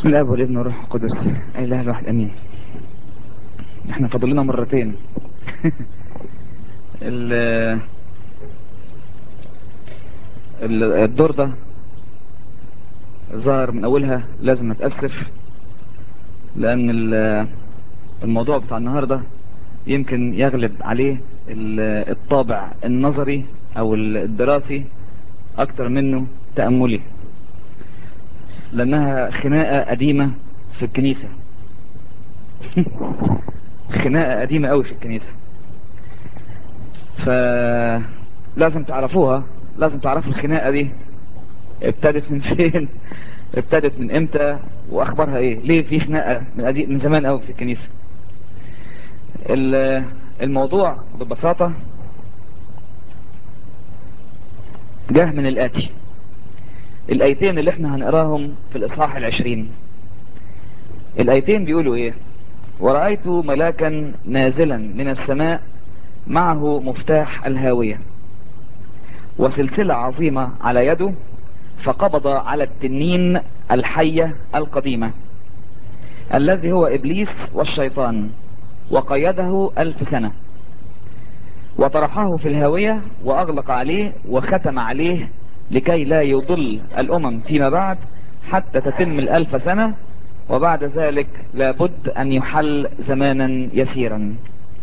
بسم الله والابن والروح القدس اله الواحد امين احنا فاضل لنا مرتين ال ال- الدور ده ظهر من اولها لازم اتاسف لان ال- الموضوع بتاع النهارده يمكن يغلب عليه ال- الطابع النظري او الدراسي اكتر منه تأملي لانها خناقة قديمة في الكنيسة خناقة قديمة قوي في الكنيسة فلازم تعرفوها لازم تعرفوا الخناقة دي ابتدت من فين ابتدت من امتى واخبارها ايه ليه في خناقة من, قديم من زمان قوي في الكنيسة ال- الموضوع ببساطة جه من الاتي الايتين اللي احنا هنقراهم في الاصحاح العشرين الايتين بيقولوا ايه ورأيت ملاكا نازلا من السماء معه مفتاح الهاوية وسلسلة عظيمة على يده فقبض على التنين الحية القديمة الذي هو إبليس والشيطان وقيده ألف سنة وطرحه في الهاوية وأغلق عليه وختم عليه لكي لا يضل الأمم فيما بعد حتى تتم الألف سنة وبعد ذلك لابد أن يحل زمانا يسيرا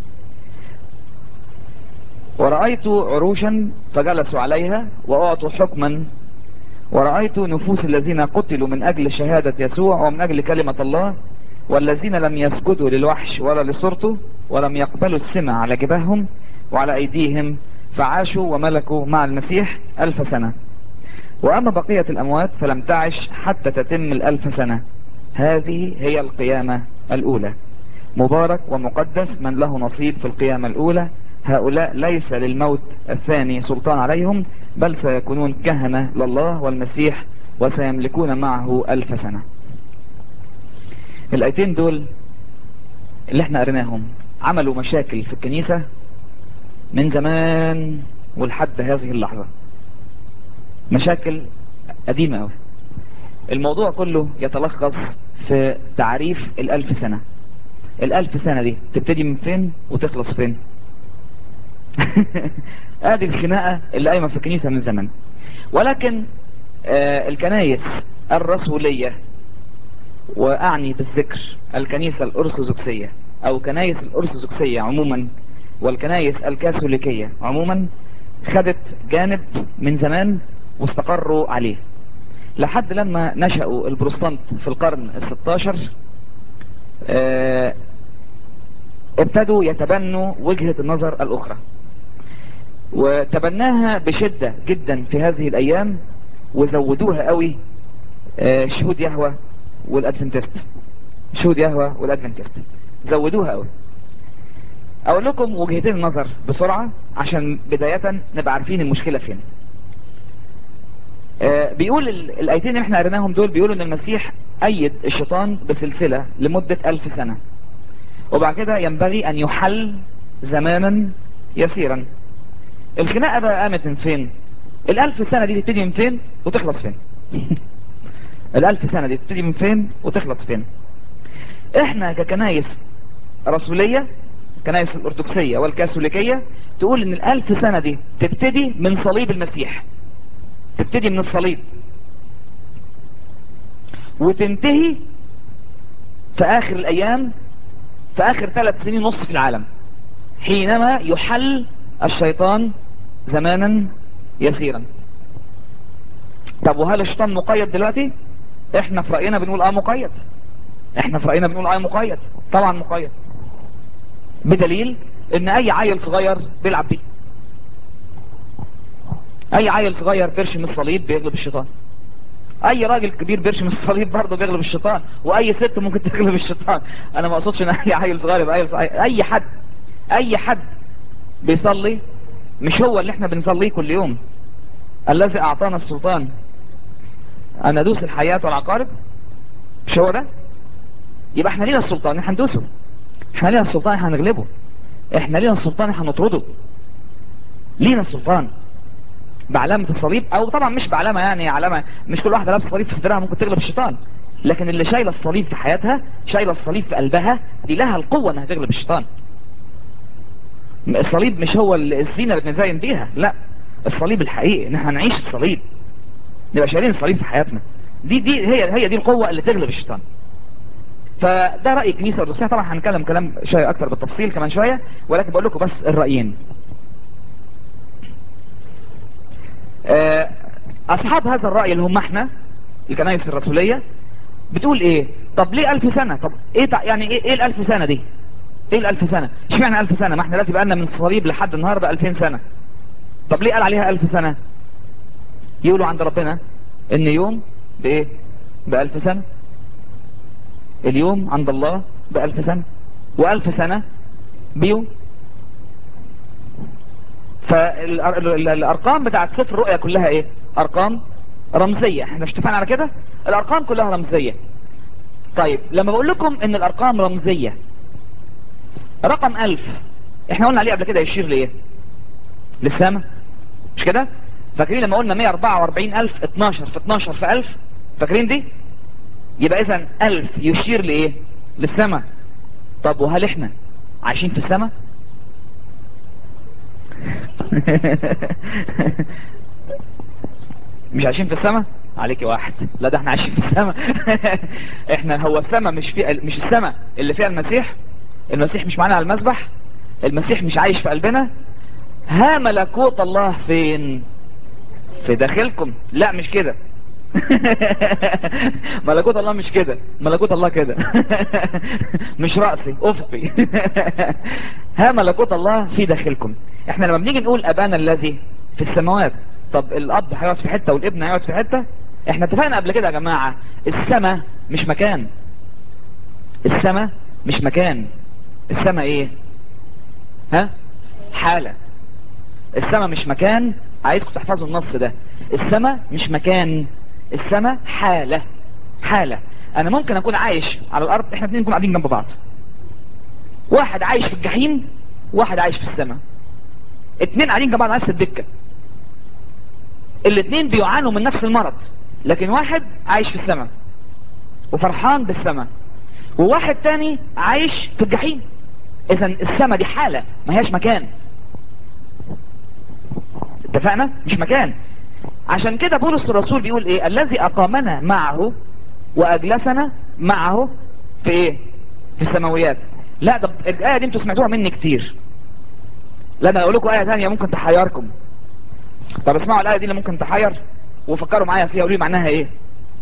ورأيت عروشا فجلسوا عليها وأعطوا حكما ورأيت نفوس الذين قتلوا من أجل شهادة يسوع ومن أجل كلمة الله والذين لم يسجدوا للوحش ولا لصورته ولم يقبلوا السمع على جباههم وعلى أيديهم فعاشوا وملكوا مع المسيح ألف سنة وأما بقية الأموات فلم تعش حتى تتم الألف سنة هذه هي القيامة الأولى مبارك ومقدس من له نصيب في القيامة الأولى هؤلاء ليس للموت الثاني سلطان عليهم بل سيكونون كهنة لله والمسيح وسيملكون معه ألف سنة الآيتين دول اللي احنا قريناهم عملوا مشاكل في الكنيسة من زمان ولحد هذه اللحظة مشاكل قديمة أوي الموضوع كله يتلخص في تعريف الألف سنة الألف سنة دي تبتدي من فين وتخلص فين ادي الخناقة اللي قايمة في الكنيسة من زمان ولكن آه الكنايس الرسولية واعني بالذكر الكنيسة الارثوذكسية او كنايس الارثوذكسية عموما والكنايس الكاثوليكية عموما خدت جانب من زمان واستقروا عليه لحد لما نشأوا البروستانت في القرن الستاشر اه ابتدوا يتبنوا وجهة النظر الاخرى وتبناها بشدة جدا في هذه الايام وزودوها قوي اه شهود يهوى والادفنتست شهود يهوى والادفنتست زودوها قوي اقول لكم وجهتين النظر بسرعة عشان بداية نبقى عارفين المشكلة فين آه بيقول الايتين اللي احنا قريناهم دول بيقولوا ان المسيح ايد الشيطان بسلسلة لمدة الف سنة وبعد كده ينبغي ان يحل زمانا يسيرا الخناقة بقى قامت من فين الالف سنة دي تبتدي من فين وتخلص فين الالف سنة دي تبتدي من فين وتخلص فين احنا ككنايس رسولية كنايس الارثوذكسية والكاثوليكية تقول ان الالف سنة دي تبتدي من صليب المسيح تبتدي من الصليب وتنتهي في اخر الايام في اخر ثلاث سنين نص في العالم حينما يحل الشيطان زمانا يسيرا طب وهل الشيطان مقيد دلوقتي احنا في رأينا بنقول اه مقيد احنا في رأينا بنقول اه مقيد طبعا مقيد بدليل ان اي عيل صغير بيلعب بيه اي عيل صغير بيرشم الصليب بيغلب الشيطان اي راجل كبير بيرشم الصليب برضه بيغلب الشيطان واي ست ممكن تغلب الشيطان انا ما اقصدش ان اي عيل صغير يبقى عيل صغير اي حد اي حد بيصلي مش هو اللي احنا بنصليه كل يوم الذي اعطانا السلطان ان ندوس الحياة والعقارب مش هو ده يبقى احنا لينا السلطان احنا ندوسه احنا لينا السلطان احنا هنغلبه احنا لينا السلطان احنا هنطرده لينا السلطان بعلامة الصليب او طبعا مش بعلامة يعني علامة مش كل واحدة لابسة صليب في صدرها ممكن تغلب الشيطان لكن اللي شايله الصليب في حياتها شايله الصليب في قلبها دي لها القوه انها تغلب الشيطان الصليب مش هو الزينه اللي بنزين بيها لا الصليب الحقيقي ان احنا نعيش الصليب نبقى شايلين الصليب في حياتنا دي دي هي هي دي القوه اللي تغلب الشيطان فده راي كنيسه ارثوذكسيه طبعا هنتكلم كلام شويه اكتر بالتفصيل كمان شويه ولكن بقول لكم بس الرايين اصحاب هذا الراي اللي هم احنا الكنائس الرسوليه بتقول ايه طب ليه الف سنه طب ايه تع... يعني ايه ايه الالف سنه دي ايه الالف سنه اشمعنى الف سنه ما احنا دلوقتي بقالنا من الصليب لحد النهارده 2000 سنه طب ليه قال عليها الف سنه يقولوا عند ربنا ان يوم بايه بألف سنة اليوم عند الله بألف سنة وألف سنة بيوم فالأرقام بتاعت سفر الرؤيا كلها ايه أرقام رمزية احنا مش اتفقنا على كده الأرقام كلها رمزية طيب لما بقول لكم ان الأرقام رمزية رقم ألف احنا قلنا عليه قبل كده يشير لإيه للسماء مش كده فاكرين لما قلنا 144 ألف 12 في 12 في 1000 فاكرين دي يبقى اذا 1000 يشير لإيه للسماء طب وهل احنا عايشين في السماء مش عايشين في السماء عليك واحد لا ده احنا عايشين في السماء احنا هو السماء مش في مش السماء اللي فيها المسيح المسيح مش معانا على المسبح المسيح مش عايش في قلبنا ها ملكوت الله فين في داخلكم لا مش كده ملكوت الله مش كده ملكوت الله كده مش رأسي افقي ها ملكوت الله في داخلكم احنا لما بنيجي نقول ابانا الذي في السماوات طب الاب هيقعد في حته والابن هيقعد في حته احنا اتفقنا قبل كده يا جماعه السماء مش مكان السماء مش مكان السماء ايه ها حاله السماء مش مكان عايزكم تحفظوا النص ده السماء مش مكان السماء حالة حالة انا ممكن اكون عايش على الارض احنا اتنين نكون قاعدين جنب بعض واحد عايش في الجحيم واحد عايش في السماء اتنين قاعدين جنب بعض نفس الدكة الاتنين بيعانوا من نفس المرض لكن واحد عايش في السماء وفرحان بالسماء وواحد تاني عايش في الجحيم اذا السماء دي حالة ما هياش مكان اتفقنا مش مكان عشان كده بولس الرسول بيقول ايه الذي اقامنا معه واجلسنا معه في ايه في السماويات لا ده الايه دي انتوا سمعتوها مني كتير لا انا اقول لكم ايه ثانيه ممكن تحيركم طب اسمعوا الايه دي اللي ممكن تحير وفكروا معايا فيها وقولوا معناها ايه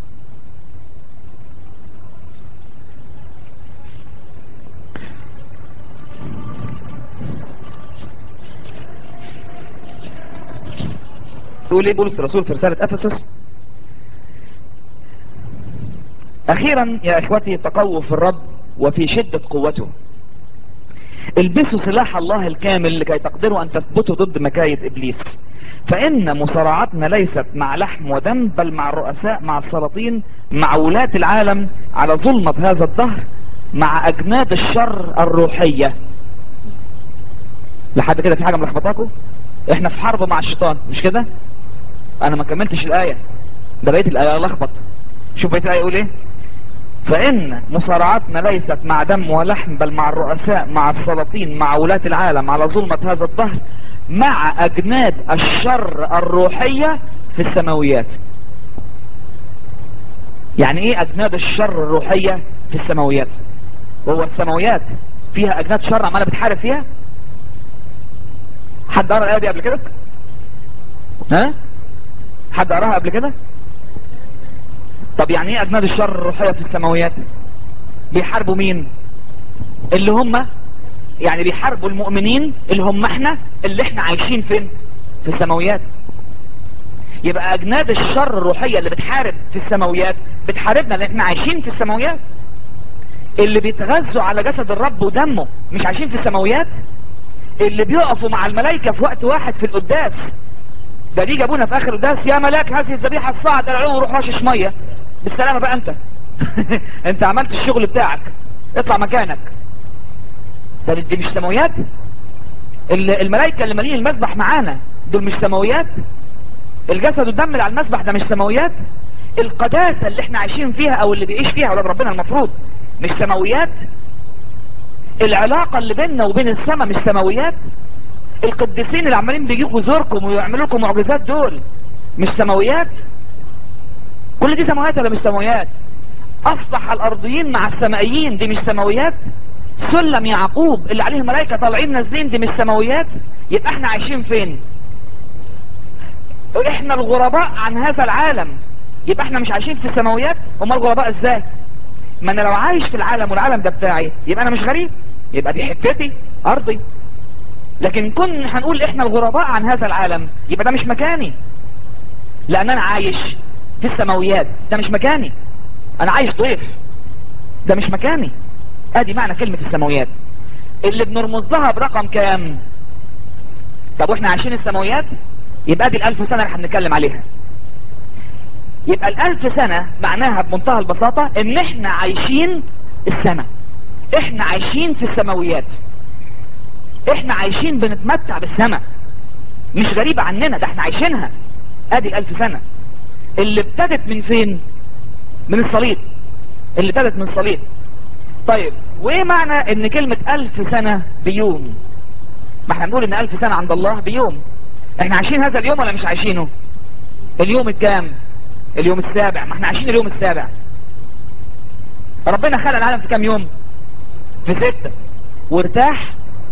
يقول ايه بولس الرسول في رسالة افسس اخيرا يا اخوتي تقووا في الرب وفي شدة قوته البسوا سلاح الله الكامل لكي تقدروا ان تثبتوا ضد مكايد ابليس فان مصارعتنا ليست مع لحم ودم بل مع الرؤساء مع السلاطين مع ولاة العالم على ظلمة هذا الدهر مع اجناد الشر الروحية لحد كده في حاجة ملخبطاكم احنا في حرب مع الشيطان مش كده انا ما كملتش الاية ده بقيت الاية لخبط شوف بقيت الاية يقول ايه فان مصارعتنا ليست مع دم ولحم بل مع الرؤساء مع السلاطين مع ولاة العالم على ظلمة هذا الظهر مع اجناد الشر الروحية في السماويات يعني ايه اجناد الشر الروحية في السماويات هو السماويات فيها اجناد شر عمالة بتحارب فيها حد قرأ الايه دي قبل كده ها حد قراها قبل كده طب يعني ايه اجناد الشر الروحية في السماويات بيحاربوا مين اللي هم يعني بيحاربوا المؤمنين اللي هم احنا اللي احنا عايشين فين في السماويات يبقى اجناد الشر الروحية اللي بتحارب في السماويات بتحاربنا لان احنا عايشين في السماويات اللي بيتغذوا على جسد الرب ودمه مش عايشين في السماويات اللي بيقفوا مع الملائكة في وقت واحد في القداس ده دي جابونا في اخر الدرس يا ملاك هذه الذبيحه الصاعد العلو وروح رشش ميه بالسلامه بقى انت انت عملت الشغل بتاعك اطلع مكانك ده دي مش سماويات الملائكه اللي مالين المسبح معانا دول مش سماويات الجسد والدم اللي على المسبح ده مش سماويات القداسة اللي احنا عايشين فيها او اللي بيعيش فيها ولاد ربنا المفروض مش سماويات العلاقة اللي بيننا وبين السماء مش سماويات القديسين اللي عمالين بيجيبوا زوركم ويعملوا لكم معجزات دول مش سماويات كل دي سماويات ولا مش سماويات اصبح الارضيين مع السمائيين دي مش سماويات سلم يعقوب اللي عليه ملائكة طالعين نازلين دي مش سماويات يبقى احنا عايشين فين احنا الغرباء عن هذا العالم يبقى احنا مش عايشين في السماويات امال الغرباء ازاي ما انا لو عايش في العالم والعالم ده بتاعي يبقى انا مش غريب يبقى دي حتتي ارضي لكن كن هنقول احنا الغرباء عن هذا العالم يبقى ده مش مكاني لان انا عايش في السماويات ده مش مكاني انا عايش ضيف ده مش مكاني ادي معنى كلمة السماويات اللي بنرمز لها برقم كام طب واحنا عايشين السماويات يبقى دي الالف سنة اللي هنتكلم عليها يبقى الالف سنة معناها بمنتهى البساطة ان احنا عايشين السماء احنا عايشين في السماويات احنا عايشين بنتمتع بالسماء مش غريبة عننا ده احنا عايشينها ادي الالف سنة اللي ابتدت من فين من الصليب اللي ابتدت من الصليب طيب وايه معنى ان كلمة الف سنة بيوم ما احنا بنقول ان الف سنة عند الله بيوم احنا عايشين هذا اليوم ولا مش عايشينه اليوم الكام اليوم السابع ما احنا عايشين اليوم السابع ربنا خلق العالم في كام يوم في ستة وارتاح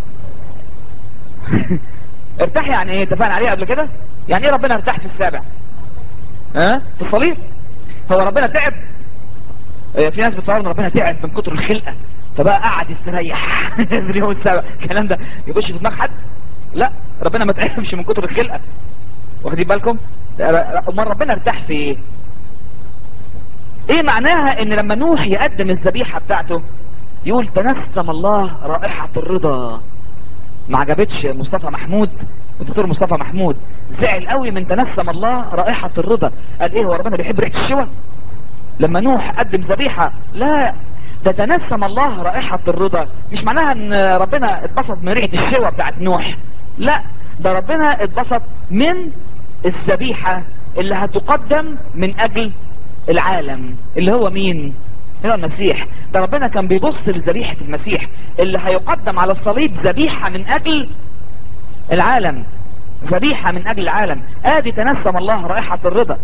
ارتاح يعني ايه اتفقنا عليه قبل كده يعني ايه ربنا ارتاح في السابع ها في الصليب هو ربنا تعب اه في ناس بتصور ان ربنا تعب من كتر الخلقه فبقى قعد يستريح في اليوم السابع الكلام ده يخش في دماغ حد لا ربنا ما تعبش من كتر الخلقه واخدين بالكم امال ربنا ارتاح في ايه ايه معناها ان لما نوح يقدم الذبيحه بتاعته يقول تنسم الله رائحه الرضا ما عجبتش مصطفى محمود الدكتور مصطفى محمود زعل قوي من تنسم الله رائحة الرضا قال ايه هو ربنا بيحب ريحة الشوى لما نوح قدم ذبيحة لا ده تنسم الله رائحة الرضا مش معناها ان ربنا اتبسط من ريحة الشوى بتاعت نوح لا ده ربنا اتبسط من الذبيحة اللي هتقدم من اجل العالم اللي هو مين هو المسيح ده ربنا كان بيبص لذبيحة المسيح اللي هيقدم على الصليب ذبيحة من اجل العالم ذبيحة من اجل العالم ادي تنسم الله رائحة الرضا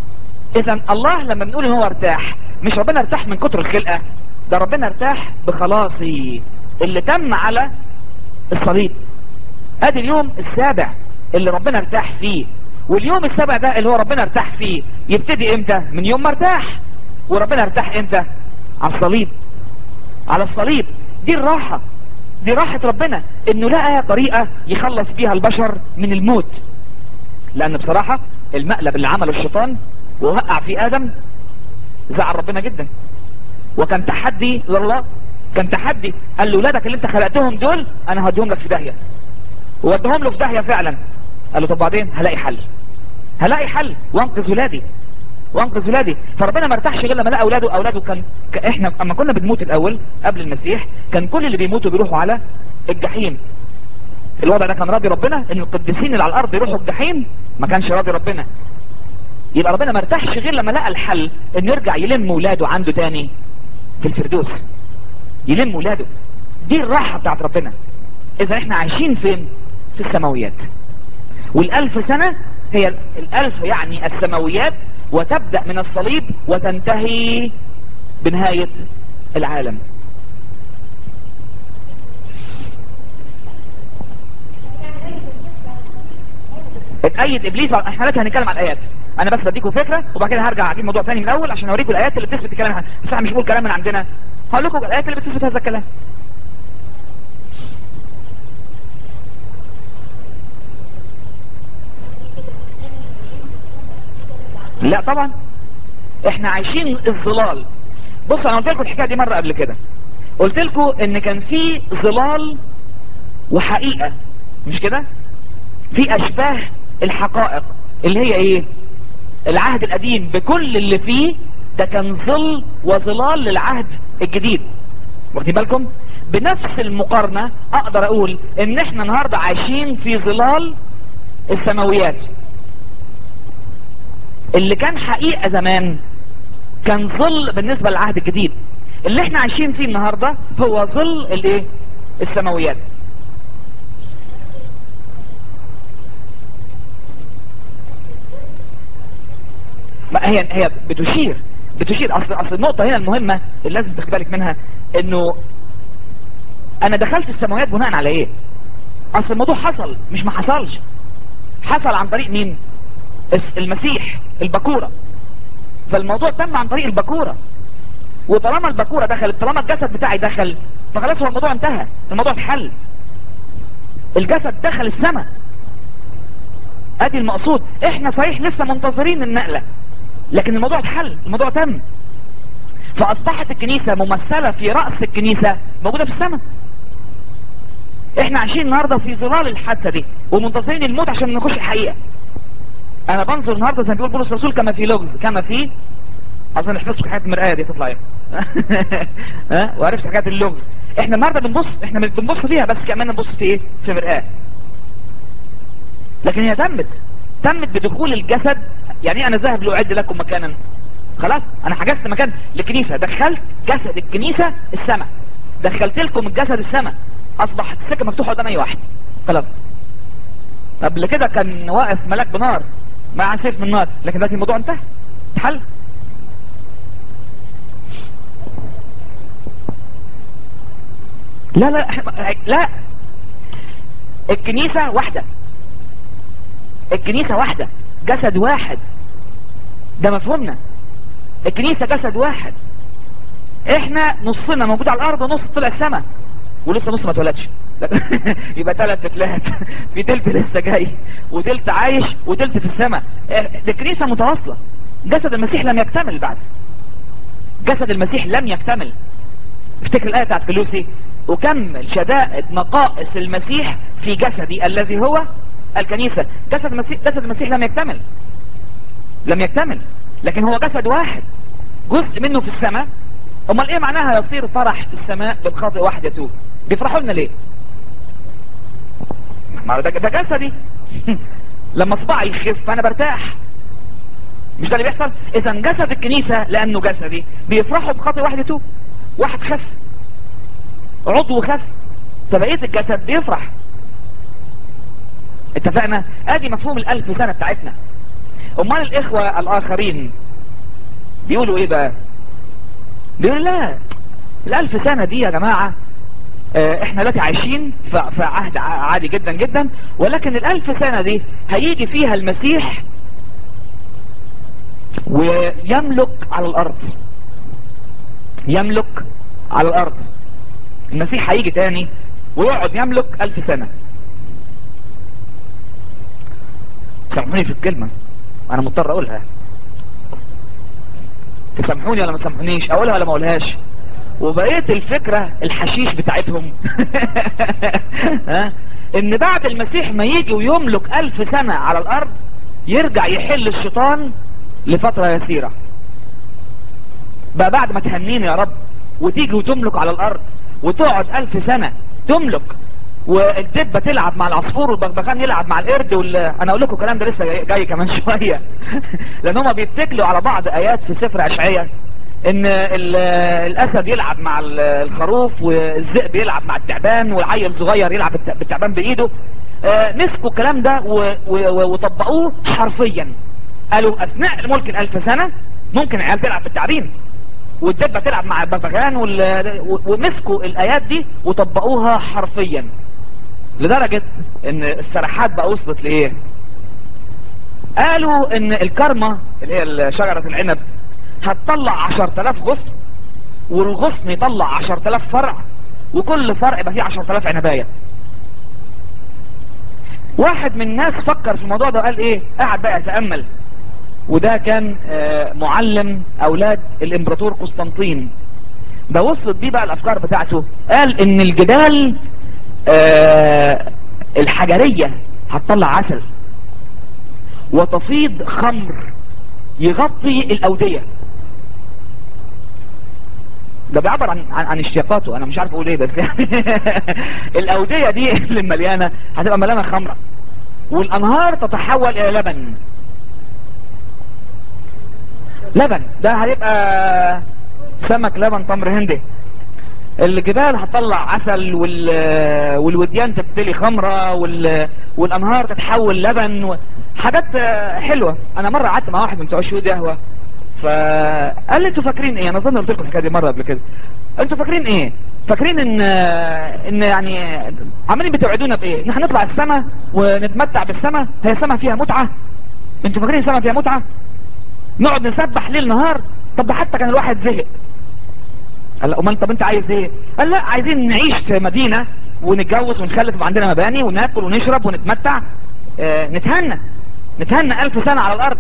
اذا الله لما بنقول ان هو ارتاح مش ربنا ارتاح من كتر الخلقة ده ربنا ارتاح بخلاصي اللي تم على الصليب ادي اليوم السابع اللي ربنا ارتاح فيه واليوم السابع ده اللي هو ربنا ارتاح فيه يبتدي امتى من يوم ما ارتاح وربنا ارتاح امتى على الصليب على الصليب دي الراحة دي راحة ربنا انه لقى طريقة يخلص بيها البشر من الموت لان بصراحة المقلب اللي عمله الشيطان ووقع في ادم زعل ربنا جدا وكان تحدي لله كان تحدي قال له ولادك اللي انت خلقتهم دول انا هوديهم لك في داهية ووديهم له في داهية فعلا قال له طب بعدين هلاقي حل هلاقي حل وانقذ ولادي وانقذ ولادي فربنا ما ارتاحش غير لما لقى اولاده اولاده كان ك- احنا اما كنا بنموت الاول قبل المسيح كان كل اللي بيموتوا بيروحوا على الجحيم الوضع ده كان راضي ربنا ان القديسين اللي على الارض يروحوا الجحيم ما كانش راضي ربنا يبقى ربنا ما ارتاحش غير لما لقى الحل انه يرجع يلم ولاده عنده تاني في الفردوس يلم ولاده دي الراحة بتاعت ربنا اذا احنا عايشين فين في السماويات والالف سنة هي ال- الالف يعني السماويات وتبدأ من الصليب وتنتهي بنهاية العالم اتأيد ابليس احنا دلوقتي هنتكلم عن الايات انا بس بديكم فكرة وبعد كده هرجع اجيب موضوع تاني من الاول عشان اوريكم الايات اللي بتثبت الكلام عنها بس احنا مش بقول كلام من عندنا هقول لكم الايات اللي بتثبت هذا الكلام لا طبعا احنا عايشين الظلال بص انا قلت لكم الحكايه دي مره قبل كده قلت لكم ان كان في ظلال وحقيقه مش كده في اشباه الحقائق اللي هي ايه العهد القديم بكل اللي فيه ده كان ظل وظلال للعهد الجديد واخدين بالكم بنفس المقارنة اقدر اقول ان احنا النهاردة عايشين في ظلال السماويات اللي كان حقيقة زمان كان ظل بالنسبة للعهد الجديد اللي احنا عايشين فيه النهاردة هو ظل الايه السماويات ما هي هي بتشير بتشير اصل اصل النقطة هنا المهمة اللي لازم تاخد بالك منها انه انا دخلت السماوات بناء على ايه اصل الموضوع حصل مش ما حصلش حصل عن طريق مين الس- المسيح البكورة فالموضوع تم عن طريق البكورة وطالما البكورة دخلت طالما الجسد بتاعي دخل فخلاص هو الموضوع انتهى الموضوع اتحل الجسد دخل السماء ادي المقصود احنا صحيح لسه منتظرين النقلة لكن الموضوع اتحل الموضوع تم فاصبحت الكنيسة ممثلة في رأس الكنيسة موجودة في السماء احنا عايشين النهاردة في ظلال الحادثة دي ومنتظرين الموت عشان نخش الحقيقة انا بنظر النهاردة زي ما بيقول بولس الرسول كما في لغز كما في اظن حفظت حكايه المرآة دي تطلع ايه ها وعرفت حكايه اللغز احنا النهارده بنبص احنا مش بنبص فيها بس كمان نبص في ايه في مرآة لكن هي تمت تمت بدخول الجسد يعني ايه انا ذاهب لاعد لكم مكانا خلاص انا حجزت مكان لكنيسه دخلت جسد الكنيسه السماء دخلت لكم الجسد السماء اصبحت السكه مفتوحه قدام اي واحد خلاص قبل كده كان واقف ملاك بنار مع سيف من نار لكن دلوقتي الموضوع انتهى اتحل لا لا إحنا- لا الكنيسة واحدة الكنيسة واحدة جسد واحد ده مفهومنا الكنيسة جسد واحد احنا نصنا موجود على الارض ونص طلع السماء ولسه نص ما اتولدش يبقى ثلاث تلات في تلت لسه جاي وتلت عايش وتلت في السماء اه، دي كنيسة متواصلة جسد المسيح لم يكتمل بعد جسد المسيح لم يكتمل افتكر الآية بتاعت فلوسي أكمل شدائد نقائص المسيح في جسدي الذي هو الكنيسة جسد المسيح, جسد المسيح لم يكتمل لم يكتمل لكن هو جسد واحد جزء منه في السماء امال ايه معناها يصير فرح في السماء بالخاطئ واحد يتوب بيفرحوا لنا ليه ما ده, ده جسدي لما صباعي يخف انا برتاح مش ده اللي بيحصل اذا جسد الكنيسة لانه جسدي بيفرحوا بخاطئ واحد يتوب واحد خف عضو خف فبقية الجسد بيفرح اتفقنا ادي مفهوم الالف سنة بتاعتنا امال الاخوة الاخرين بيقولوا ايه بقى بيقولوا لا الالف سنة دي يا جماعة اه احنا دلوقتي عايشين في في عهد ع- عادي جدا جدا ولكن الالف سنة دي هيجي فيها المسيح ويملك على الارض يملك على الارض المسيح هيجي تاني ويقعد يملك الف سنة سامحوني في الكلمة انا مضطر اقولها تسامحوني ولا ما تسامحونيش اقولها ولا ما اقولهاش وبقيت الفكرة الحشيش بتاعتهم ها ان بعد المسيح ما يجي ويملك الف سنة على الارض يرجع يحل الشيطان لفترة يسيرة بقى بعد ما تهنيني يا رب وتيجي وتملك على الارض وتقعد الف سنة تملك والدبة تلعب مع العصفور والبغبغان يلعب مع القرد وال... انا اقول لكم الكلام ده لسه جاي, جاي كمان شوية لان هما بيتكلوا على بعض ايات في سفر اشعياء ان ال- الاسد يلعب مع ال- الخروف والذئب يلعب مع التعبان والعيل صغير يلعب بالت- بالتعبان بايده آه، مسكوا الكلام ده و- و- وطبقوه حرفيا قالوا اثناء الملك الالف سنة ممكن العيال تلعب بالتعبين والدبة تلعب مع البغبغان وال- و- ومسكوا الايات دي وطبقوها حرفيا لدرجة ان السرحات بقى وصلت لايه قالوا ان الكرمة اللي هي شجرة العنب هتطلع عشر تلاف غصن والغصن يطلع عشر تلاف فرع وكل فرع يبقى فيه عشر تلاف عنباية واحد من الناس فكر في الموضوع ده وقال ايه قاعد بقى يتأمل وده كان آه، معلم اولاد الامبراطور قسطنطين ده وصلت بيه بقى الافكار بتاعته قال ان الجبال آه، الحجرية هتطلع عسل وتفيض خمر يغطي الاودية ده بيعبر عن عن, عن اشتياقاته انا مش عارف اقول ايه بس يعني الاودية دي اللي مليانة هتبقى مليانة خمرة والانهار تتحول الى لبن لبن ده هيبقى سمك لبن تمر هندي الجبال هتطلع عسل وال... والوديان تبتلي خمرة وال... والانهار تتحول لبن و... حاجات آه، حلوة انا مرة قعدت مع واحد من بتوع الشهود قهوة فقال لي انتوا فاكرين ايه انا اظن قلت لكم الحكايه دي مره قبل كده انتوا فاكرين ايه فاكرين ان ان يعني عمالين بتوعدونا بايه ان هنطلع السماء ونتمتع بالسماء هي السماء فيها متعه انتوا فاكرين السماء فيها متعه نقعد نسبح ليل نهار طب ده حتى كان الواحد زهق قال لا امال طب انت عايز ايه قال لا عايزين نعيش في مدينه ونتجوز ونخلف ويبقى عندنا مباني وناكل ونشرب ونتمتع اه نتهنى نتهنى الف سنه على الارض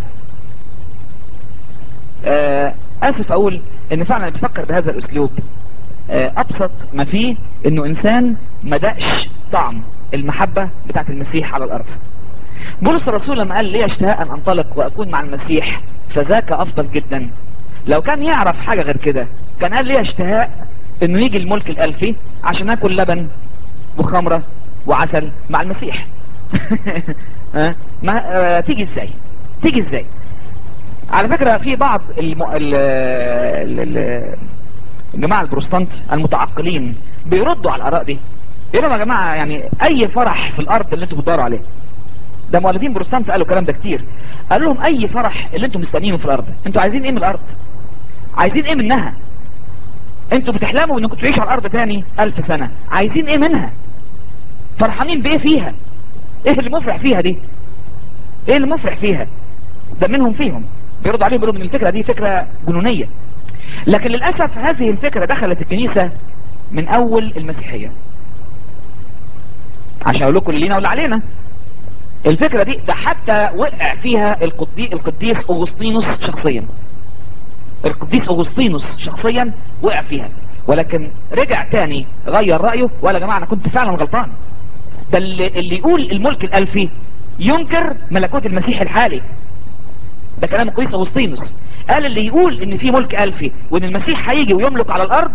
آه، اسف اقول ان فعلا بفكر بهذا الاسلوب آه، ابسط ما فيه انه انسان ما دقش طعم المحبة بتاعت المسيح على الارض بولس الرسول لما قال لي اشتهاء ان انطلق واكون مع المسيح فذاك افضل جدا لو كان يعرف حاجة غير كده كان قال لي اشتهاء انه يجي الملك الالفي عشان اكل لبن وخمرة وعسل مع المسيح ها؟ ما آه، تيجي ازاي تيجي ازاي على فكرة في بعض الم... ال... ال... ال... الجماعة البروستانت المتعقلين بيردوا على الآراء دي يقولوا يا جماعة يعني أي فرح في الأرض اللي انتوا بتدوروا عليه ده مؤلفين بروستانت قالوا الكلام ده كتير قالوا لهم أي فرح اللي انتوا مستنيينه في الأرض انتوا عايزين ايه من الأرض عايزين ايه منها انتوا بتحلموا انكم تعيشوا على الأرض تاني ألف سنة عايزين ايه منها فرحانين بايه فيها ايه اللي مفرح فيها دي ايه اللي مفرح فيها ده منهم فيهم بيرد عليهم بيقولوا ان الفكرة دي فكرة جنونية لكن للأسف هذه الفكرة دخلت الكنيسة من أول المسيحية عشان أقول لكم اللي لينا واللي علينا الفكرة دي ده حتى وقع فيها القدي القديس أغسطينوس شخصيا القديس أغسطينوس شخصيا وقع فيها ولكن رجع تاني غير رأيه وقال يا جماعة أنا كنت فعلا غلطان ده اللي, اللي يقول الملك الألفي ينكر ملكوت المسيح الحالي ده كلام القديس أغسطينوس قال اللي يقول ان في ملك ألفي وان المسيح هيجي ويملك على الأرض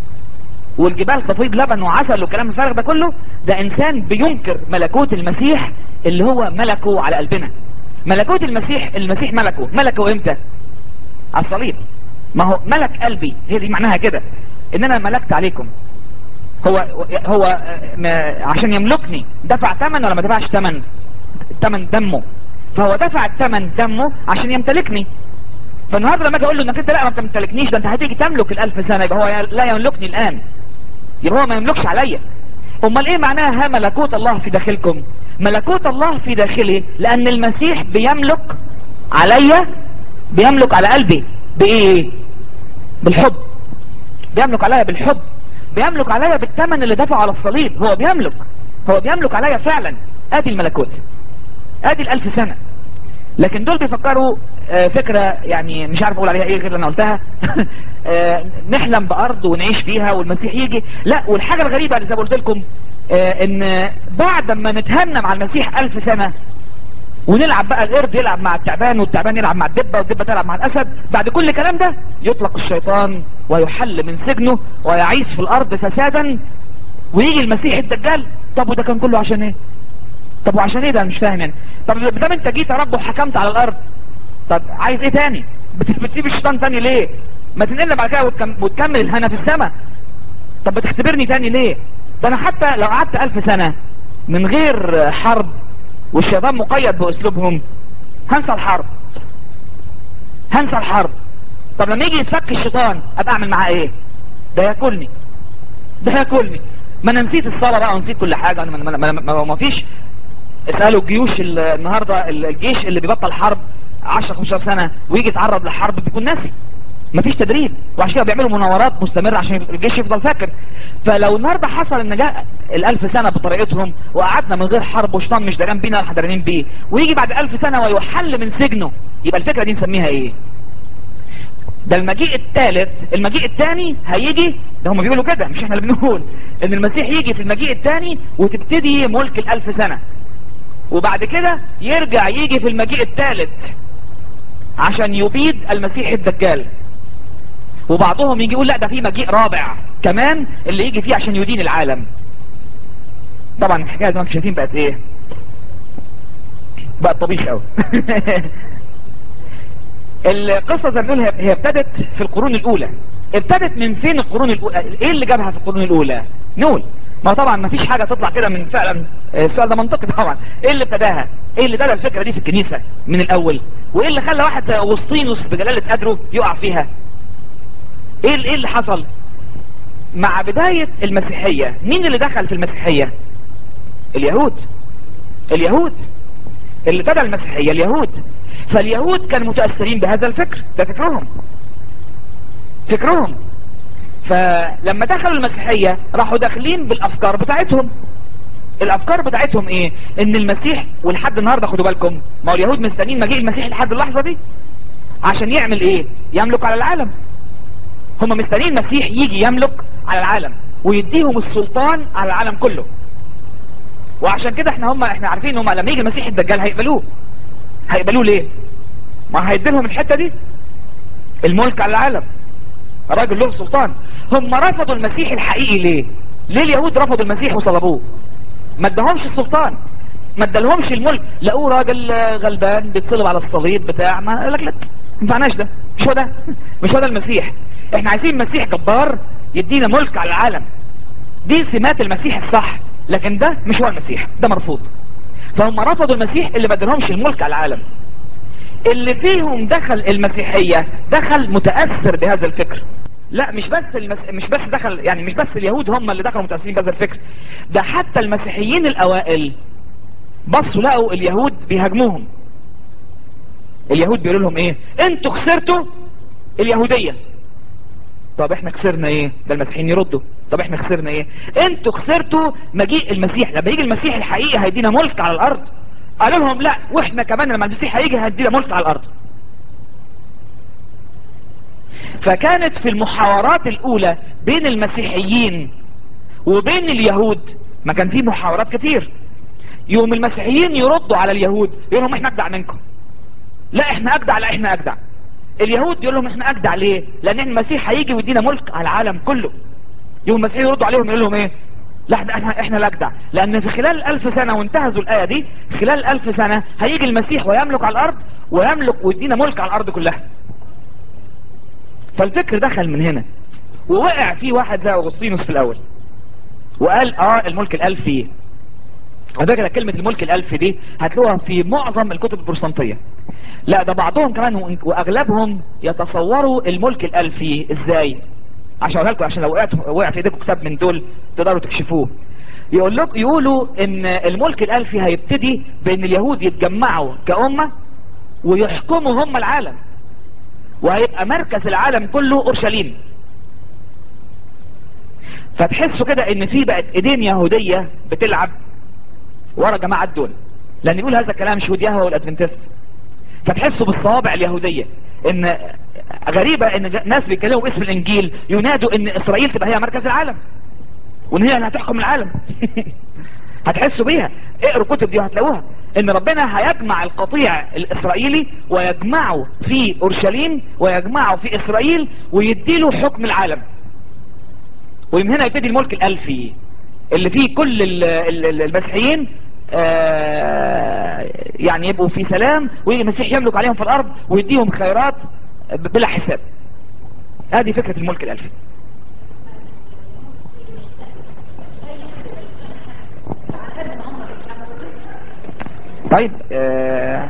والجبال تفيض لبن وعسل والكلام الفارغ ده كله ده إنسان بينكر ملكوت المسيح اللي هو ملكه على قلبنا ملكوت المسيح المسيح ملكه ملكه امتى على الصليب ما هو ملك قلبي هي دي معناها كده ان انا ملكت عليكم هو هو ما عشان يملكني دفع ثمن ولا ما دفعش ثمن ثمن دمه فهو دفع ثمن دمه عشان يمتلكني فالنهارده لما اجي اقول له انك انت لا ما تمتلكنيش ده انت هتيجي تملك الالف سنه يبقى هو لا يملكني الان يبقى هو ما يملكش عليا امال ايه معناها ها ملكوت الله في داخلكم ملكوت الله في داخلي لان المسيح بيملك عليا بيملك على قلبي بايه بالحب بيملك عليا بالحب بيملك عليا بالثمن اللي دفعه على الصليب هو بيملك هو بيملك عليا فعلا ادي الملكوت ادي الالف سنة لكن دول بيفكروا آه فكرة يعني مش عارف اقول عليها ايه غير اللي انا قلتها آه نحلم بارض ونعيش فيها والمسيح يجي لا والحاجة الغريبة اللي زي ما قلت لكم آه ان بعد ما نتهنى مع المسيح الف سنة ونلعب بقى القرد يلعب مع التعبان والتعبان يلعب مع الدبة والدبة تلعب مع الاسد بعد كل الكلام ده يطلق الشيطان ويحل من سجنه ويعيش في الارض فسادا ويجي المسيح الدجال طب وده كان كله عشان ايه طب وعشان ايه ده مش فاهم يعني طب بدام انت جيت يا رب وحكمت على الارض طب عايز ايه تاني بتسيب الشيطان تاني ليه ما تنقلنا بعد كده وتكم... وتكمل الهنا في السماء طب بتختبرني تاني ليه ده انا حتى لو قعدت الف سنة من غير حرب والشيطان مقيد باسلوبهم هنسى الحرب هنسى الحرب طب لما يجي يتفك الشيطان ابقى اعمل معاه ايه ده ياكلني ده ياكلني ما انا نسيت الصلاة بقى ونسيت كل حاجة ما, ما, ما, ما, ما فيش اسألوا الجيوش النهاردة الجيش اللي بيبطل حرب 10 15 سنة ويجي يتعرض للحرب بيكون ناسي مفيش تدريب وعشان كده بيعملوا مناورات مستمرة عشان الجيش يفضل فاكر فلو النهاردة حصل ان جاء الالف سنة بطريقتهم وقعدنا من غير حرب وشيطان مش دارين بينا ولا دارين بيه ويجي بعد الف سنة ويحل من سجنه يبقى الفكرة دي نسميها ايه ده المجيء الثالث المجيء الثاني هيجي ده هم بيقولوا كده مش احنا اللي بنقول ان المسيح يجي في المجيء الثاني وتبتدي ملك الالف سنة وبعد كده يرجع يجي في المجيء الثالث عشان يبيد المسيح الدجال وبعضهم يجي يقول لا ده في مجيء رابع كمان اللي يجي فيه عشان يدين العالم طبعا الحكايه زي ما انتم شايفين بقت ايه بقت طبيخ قوي القصة زي ما بنقول هي هي ابتدت في القرون الاولى ابتدت من فين القرون الاولى ايه اللي جابها في القرون الاولى نقول ما طبعا ما فيش حاجة تطلع كده من فعلا السؤال ده منطقي طبعا ايه اللي ابتداها ايه اللي بدأ الفكرة دي في الكنيسة من الاول وايه اللي خلى واحد زي اغسطينوس بجلالة قدره يقع فيها ايه ايه اللي حصل مع بداية المسيحية مين اللي دخل في المسيحية اليهود اليهود اللي ابتدى المسيحية اليهود فاليهود كانوا متأثرين بهذا الفكر ده فكرهم فكرهم فلما دخلوا المسيحية راحوا داخلين بالافكار بتاعتهم الافكار بتاعتهم ايه ان المسيح ولحد النهاردة خدوا بالكم ما هو اليهود مستنين مجيء المسيح لحد اللحظة دي عشان يعمل ايه يملك على العالم هم مستنين المسيح يجي يملك على العالم ويديهم السلطان على العالم كله وعشان كده احنا هم احنا عارفين هم لما يجي المسيح الدجال هيقبلوه هيقبلوه ليه ما هيديلهم الحتة دي الملك على العالم الراجل له سلطان هم رفضوا المسيح الحقيقي ليه ليه اليهود رفضوا المسيح وصلبوه ما ادهمش السلطان ما ادالهمش الملك لقوه راجل غلبان بيتصلب على الصليب بتاع ما قال لك لا ما ينفعناش ده مش هو ده مش هو ده المسيح احنا عايزين مسيح جبار يدينا ملك على العالم دي سمات المسيح الصح لكن ده مش هو المسيح ده مرفوض فهم رفضوا المسيح اللي ما ادالهمش الملك على العالم اللي فيهم دخل المسيحية دخل متأثر بهذا الفكر لا مش بس المس... مش بس دخل يعني مش بس اليهود هم اللي دخلوا متأثرين بهذا الفكر ده حتى المسيحيين الاوائل بصوا لقوا اليهود بيهاجموهم اليهود بيقولوا لهم ايه انتوا خسرتوا اليهودية طب احنا خسرنا ايه ده المسيحيين يردوا طب احنا خسرنا ايه انتوا خسرتوا مجيء المسيح لما يجي المسيح الحقيقي هيدينا ملك على الارض قالوا لهم لا واحنا كمان لما المسيح هيجي هيدينا ملك على الارض فكانت في المحاورات الاولى بين المسيحيين وبين اليهود ما كان في محاورات كتير يوم المسيحيين يردوا على اليهود يقول لهم احنا اجدع منكم لا احنا اجدع لا احنا اجدع اليهود يقول لهم احنا اجدع ليه لان المسيح هيجي ويدينا ملك على العالم كله يوم المسيحيين يردوا عليهم يقول لهم ايه لا احنا احنا الاجدع لان في خلال الف سنة وانتهزوا الاية دي خلال الف سنة هيجي المسيح ويملك على الارض ويملك ويدينا ملك على الارض كلها فالفكر دخل من هنا ووقع فيه واحد زي اغسطينوس في الاول وقال اه الملك الالفي على فكره كلمة الملك الالفي دي هتلاقوها في معظم الكتب البروتستانتية لا ده بعضهم كمان واغلبهم يتصوروا الملك الالفي ازاي عشان اقول لكم عشان لو وقعت وقع في ايديكم كتاب من دول تقدروا تكشفوه يقول لك يقولوا ان الملك الالفي هيبتدي بان اليهود يتجمعوا كأمة ويحكموا هم العالم وهيبقى مركز العالم كله اورشليم فتحسوا كده ان في بقت ايدين يهودية بتلعب ورا جماعة دول لان يقول هذا كلام شهود يهوى والادفنتست فتحسوا بالصوابع اليهودية ان غريبة ان ناس بيتكلموا باسم الانجيل ينادوا ان اسرائيل تبقى هي مركز العالم وان هي اللي هتحكم العالم هتحسوا بيها اقروا الكتب دي وهتلاقوها ان ربنا هيجمع القطيع الاسرائيلي ويجمعه في اورشليم ويجمعه في اسرائيل ويديله حكم العالم ومن هنا يبتدي الملك الالفي اللي فيه كل المسيحيين آه يعني يبقوا في سلام ويجي المسيح يملك عليهم في الارض ويديهم خيرات بلا حساب هذه فكرة الملك الالفي طيب آه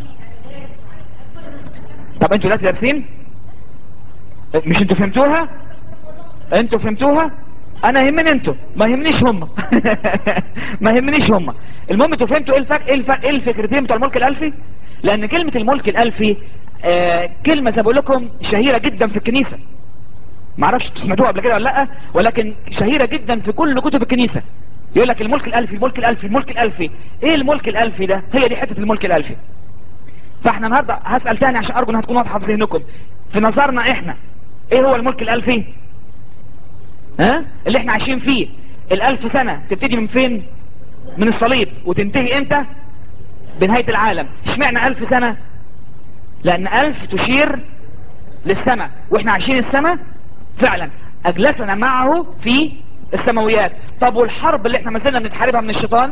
طب انتوا دلوقتي دارسين مش انتوا فهمتوها انتوا فهمتوها انا يهمني انتوا ما يهمنيش هم ما يهمنيش هم المهم انتوا فهمتوا ايه الفرق ايه الفرق ايه الفكرتين بتوع الملك الالفي لان كلمة الملك الالفي آه كلمة زي بقول لكم شهيرة جدا في الكنيسة معرفش سمعتوها قبل كده ولا لا ولكن شهيرة جدا في كل كتب الكنيسة يقول لك الملك الالفي الملك الالفي الملك الالفي ايه الملك الالفي ده هي دي حتة الملك الالفي فاحنا النهاردة هسأل تاني عشان ارجو انها تكون واضحة في ذهنكم في نظرنا احنا ايه هو الملك الالفي ها اللي احنا عايشين فيه الالف سنة تبتدي من فين من الصليب وتنتهي امتى بنهاية العالم اشمعنى الف سنة لان الف تشير للسماء واحنا عايشين السماء فعلا اجلسنا معه في السماويات طب والحرب اللي احنا مثلا بنتحاربها من الشيطان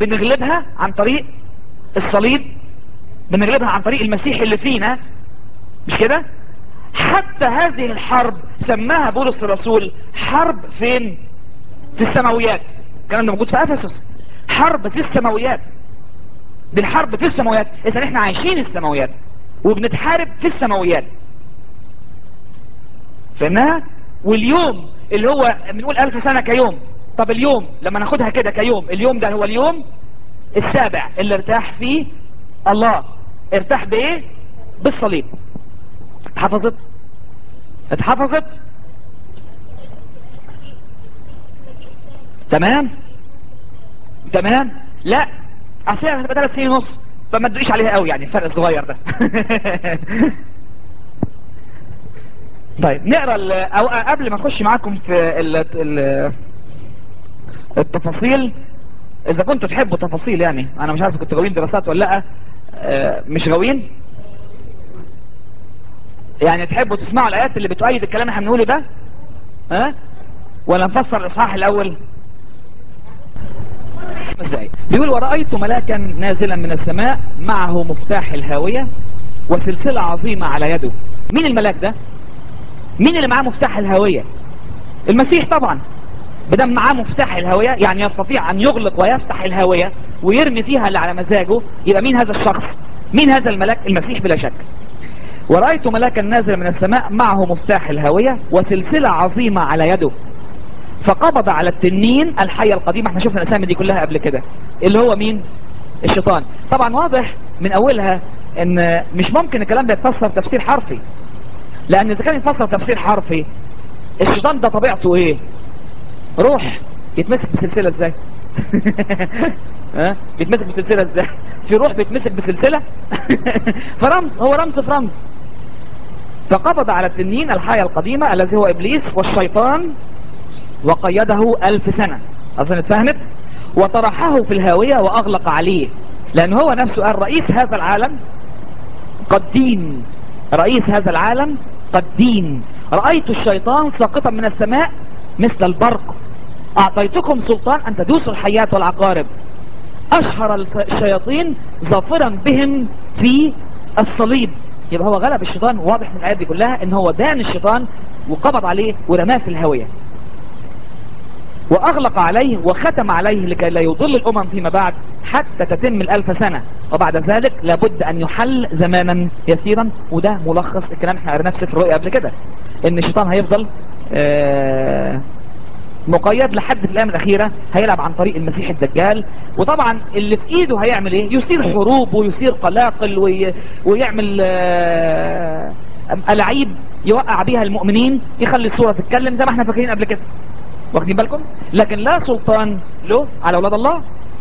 بنغلبها عن طريق الصليب بنغلبها عن طريق المسيح اللي فينا مش كده حتى هذه الحرب سماها بولس الرسول حرب فين في السماويات الكلام ده موجود في افسس حرب في السماويات دي الحرب في السماويات اذا احنا عايشين السماويات وبنتحارب في السماويات فهمناها واليوم اللي هو بنقول الف سنة كيوم طب اليوم لما ناخدها كده كيوم اليوم ده هو اليوم السابع اللي ارتاح فيه الله ارتاح بايه بالصليب اتحفظت اتحفظت تمام تمام لا اصل هتبقى ثلاث سنين ونص فما تدوقيش عليها قوي يعني الفرق الصغير ده طيب نقرا ال- او قبل ما نخش معاكم في ال ال التفاصيل اذا كنتوا تحبوا تفاصيل يعني انا مش عارف كنتوا غاويين دراسات ولا لا آه، مش غاويين يعني تحبوا تسمعوا الايات اللي بتؤيد الكلام اللي احنا بنقوله ده ها ولا نفسر الاصحاح الاول ازاي بيقول ورأيت ملاكا نازلا من السماء معه مفتاح الهاوية وسلسلة عظيمة على يده مين الملاك ده مين اللي معاه مفتاح الهاوية المسيح طبعا بدم معاه مفتاح الهاوية يعني يستطيع ان يغلق ويفتح الهاوية ويرمي فيها اللي على مزاجه يبقى مين هذا الشخص مين هذا الملاك المسيح بلا شك ورأيت ملاكا نازلا من السماء معه مفتاح الهاوية وسلسلة عظيمة على يده فقبض على التنين الحية القديمة احنا شفنا الاسامي دي كلها قبل كده اللي هو مين الشيطان طبعا واضح من اولها ان مش ممكن الكلام ده يتفسر تفسير حرفي لان اذا كان يتفسر تفسير حرفي الشيطان ده طبيعته ايه روح يتمسك بسلسلة ازاي ها يتمسك بسلسلة ازاي في روح بيتمسك بسلسلة فرمز هو رمز في رمز فقبض على التنين الحية القديمة الذي هو ابليس والشيطان وقيده ألف سنة أظن اتفهمت وطرحه في الهاوية وأغلق عليه لأن هو نفسه قال رئيس هذا العالم قد دين رئيس هذا العالم قد دين رأيت الشيطان ساقطا من السماء مثل البرق أعطيتكم سلطان أن تدوسوا الحياة والعقارب أشهر الشياطين ظافرا بهم في الصليب يبقى هو غلب الشيطان واضح من الآيات دي كلها ان هو دان الشيطان وقبض عليه ورماه في الهاوية وأغلق عليه وختم عليه لكي لا يضل الأمم فيما بعد حتى تتم الألف سنة وبعد ذلك لابد أن يحل زمانا يسيرا وده ملخص الكلام احنا قريناه في سفر الرؤيا قبل كده ان الشيطان هيفضل آه مقيد لحد في الايام الاخيرة هيلعب عن طريق المسيح الدجال وطبعا اللي في ايده هيعمل ايه يثير حروب ويثير قلاقل وي... ويعمل آه ألعيب يوقع بيها المؤمنين يخلي الصورة تتكلم زي ما احنا فاكرين قبل كده واخدين بالكم لكن لا سلطان له على اولاد الله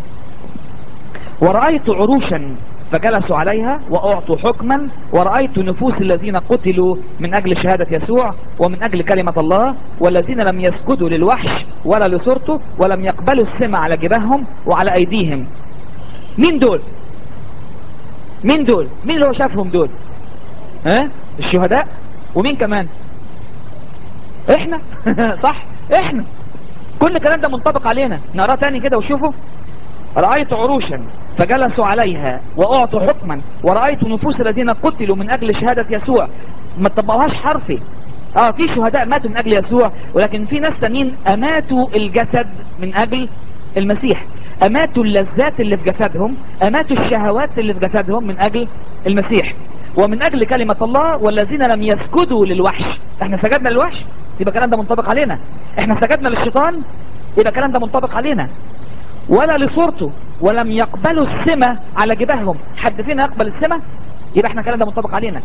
ورأيت عروشا فجلسوا عليها وأعطوا حكما ورأيت نفوس الذين قتلوا من أجل شهادة يسوع ومن أجل كلمة الله والذين لم يسجدوا للوحش ولا لصورته ولم يقبلوا السمع على جباههم وعلى أيديهم مين دول مين دول مين اللي هو شافهم دول ها الشهداء ومين كمان احنا صح احنا كل الكلام ده منطبق علينا نقراه تاني كده وشوفوا رأيت عروشا فجلسوا عليها وأعطوا حكما ورأيت نفوس الذين قتلوا من أجل شهادة يسوع ما تطبقوهاش حرفي اه في شهداء ماتوا من أجل يسوع ولكن في ناس تانيين أماتوا الجسد من أجل المسيح أماتوا اللذات اللي في جسدهم أماتوا الشهوات اللي في جسدهم من أجل المسيح ومن أجل كلمة الله والذين لم يسجدوا للوحش احنا سجدنا للوحش يبقى الكلام ده منطبق علينا احنا سجدنا للشيطان يبقى الكلام ده منطبق علينا ولا لصورته ولم يقبلوا السمة على جباههم حد فينا يقبل السمة يبقى احنا الكلام ده منطبق علينا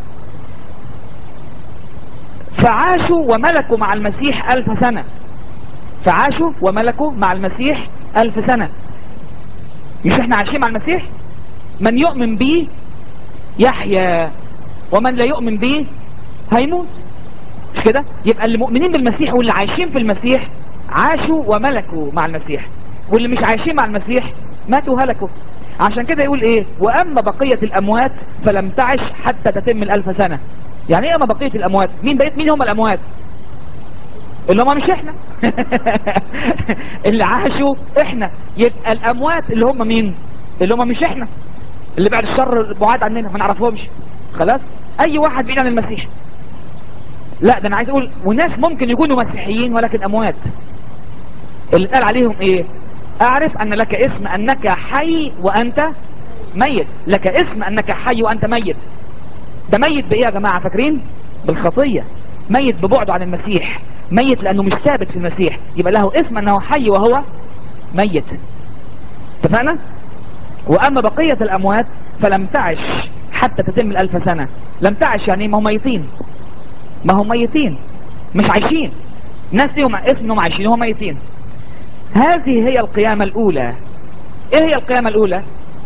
فعاشوا وملكوا مع المسيح ألف سنة فعاشوا وملكوا مع المسيح ألف سنة مش احنا عايشين مع المسيح من يؤمن به يحيا ومن لا يؤمن به هيموت مش كده يبقى اللي مؤمنين بالمسيح واللي عايشين في المسيح عاشوا وملكوا مع المسيح واللي مش عايشين مع المسيح ماتوا هلكوا عشان كده يقول ايه واما بقية الاموات فلم تعش حتى تتم الالف سنة يعني ايه اما بقية الاموات مين بقيت مين هم الاموات اللي هم مش احنا اللي عاشوا احنا يبقى الاموات اللي هم مين اللي هم مش احنا اللي بعد الشر بعاد عننا ما نعرفهمش خلاص اي واحد بعيد عن المسيح لا ده انا عايز اقول وناس ممكن يكونوا مسيحيين ولكن اموات اللي قال عليهم ايه اعرف ان لك اسم انك حي وانت ميت لك اسم انك حي وانت ميت ده ميت بايه يا جماعة فاكرين بالخطية ميت ببعده عن المسيح ميت لانه مش ثابت في المسيح يبقى له اسم انه حي وهو ميت اتفقنا واما بقية الاموات فلم تعش حتى تتم الالف سنة لم تعش يعني ما هم ميتين ما هم ميتين مش عايشين ناس ليهم اسم انهم عايشين وهم ميتين هذه هي القيامة الاولى ايه هي القيامة الاولى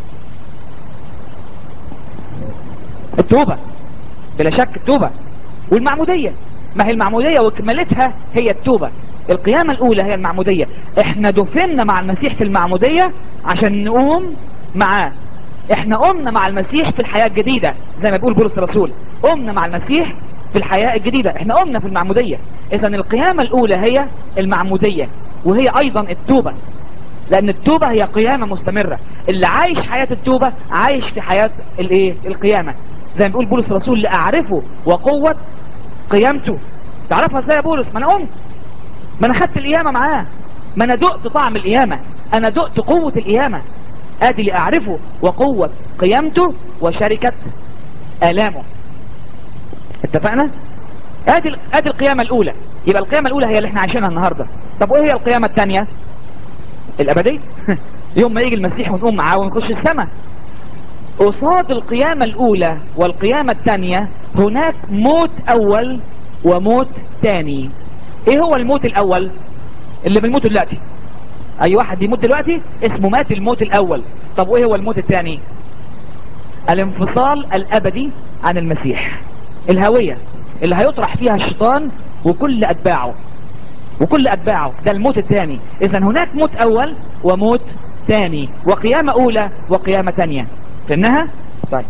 التوبة بلا شك التوبة والمعمودية ما هي المعمودية وكمالتها هي التوبة القيامة الأولى هي المعمودية احنا دفننا مع المسيح في المعمودية عشان نقوم معاه احنا قمنا مع المسيح في الحياة الجديدة زي ما بيقول بولس الرسول قمنا مع المسيح في الحياة الجديدة احنا قمنا في المعمودية اذا القيامة الأولى هي المعمودية وهي أيضا التوبة لأن التوبة هي قيامة مستمرة اللي عايش حياة التوبة عايش في حياة الايه القيامة زي ما بيقول بولس الرسول لأعرفه وقوة قيامته تعرفها ازاي يا بولس ما انا قمت ما انا خدت القيامة معاه ما انا دقت طعم القيامة انا دقت قوة القيامة ادي لأعرفه وقوة قيامته وشركة آلامه اتفقنا ادي ادي القيامة الاولى يبقى القيامة الاولى هي اللي احنا عايشينها النهاردة طب وايه هي القيامة الثانية الابدية يوم ما يجي المسيح ونقوم معاه ونخش السماء قصاد القيامة الاولى والقيامة الثانية هناك موت اول وموت ثاني ايه هو الموت الاول اللي بنموت دلوقتي اي واحد يموت دلوقتي اسمه مات الموت الاول طب وايه هو الموت الثاني الانفصال الابدي عن المسيح الهوية اللي هيطرح فيها الشيطان وكل اتباعه وكل اتباعه ده الموت الثاني اذا هناك موت اول وموت ثاني وقيامة اولى وقيامة ثانية فهمناها طيب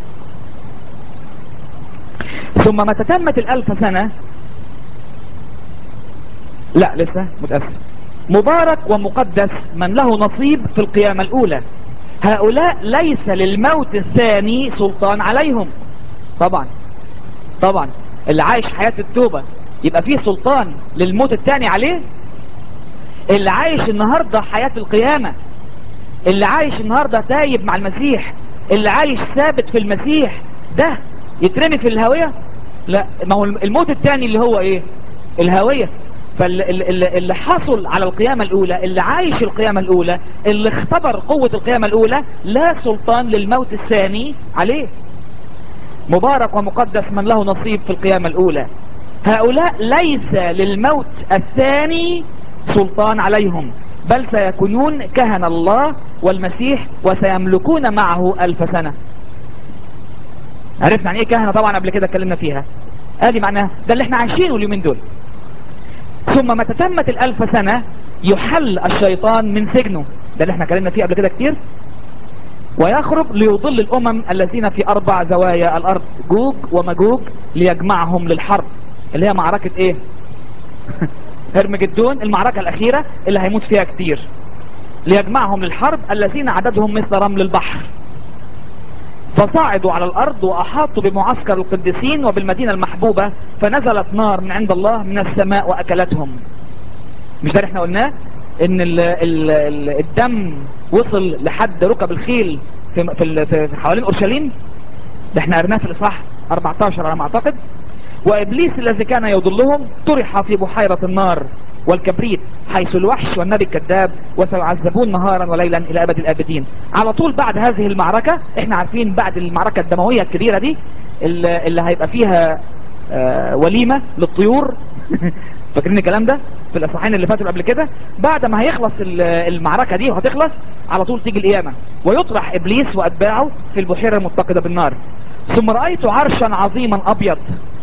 ثم متى تمت الالف سنة لا لسه متأسف مبارك ومقدس من له نصيب في القيامة الاولى هؤلاء ليس للموت الثاني سلطان عليهم طبعا طبعا اللي عايش حياة التوبة يبقى فيه سلطان للموت الثاني عليه اللي عايش النهاردة حياة القيامة اللي عايش النهاردة تايب مع المسيح اللي عايش ثابت في المسيح ده يترمي في الهوية لا ما هو الموت الثاني اللي هو ايه الهوية فاللي حصل على القيامة الاولى اللي عايش القيامة الاولى اللي اختبر قوة القيامة الاولى لا سلطان للموت الثاني عليه مبارك ومقدس من له نصيب في القيامة الاولى هؤلاء ليس للموت الثاني سلطان عليهم بل سيكونون كهن الله والمسيح وسيملكون معه ألف سنة عرفنا عن ايه كهنة طبعا قبل كده اتكلمنا فيها ادي معناها ده اللي احنا عايشينه اليومين دول ثم متى تمت الألف سنة يحل الشيطان من سجنه ده اللي احنا اتكلمنا فيه قبل كده كتير ويخرج ليضل الأمم الذين في أربع زوايا الأرض جوج ومجوج ليجمعهم للحرب اللي هي معركة ايه هرمجدون المعركة الأخيرة اللي هيموت فيها كتير ليجمعهم للحرب الذين عددهم مثل رمل البحر فصعدوا على الأرض وأحاطوا بمعسكر القديسين وبالمدينة المحبوبة فنزلت نار من عند الله من السماء وأكلتهم مش ده اللي احنا قلناه ان ال ال ال الدم وصل لحد ركب الخيل في, في, في حوالين اورشليم ده احنا قرناه في الاصحاح 14 على ما اعتقد وابليس الذي كان يضلهم طرح في بحيرة النار والكبريت حيث الوحش والنبي الكذاب وسيعذبون نهارا وليلا الى ابد الابدين على طول بعد هذه المعركة احنا عارفين بعد المعركة الدموية الكبيرة دي اللي, اللي هيبقى فيها آه وليمة للطيور فاكرين الكلام ده في الاصحاحين اللي فاتوا قبل كده بعد ما هيخلص المعركة دي وهتخلص على طول تيجي القيامة ويطرح ابليس واتباعه في البحيرة المتقدة بالنار ثم رأيت عرشا عظيما ابيض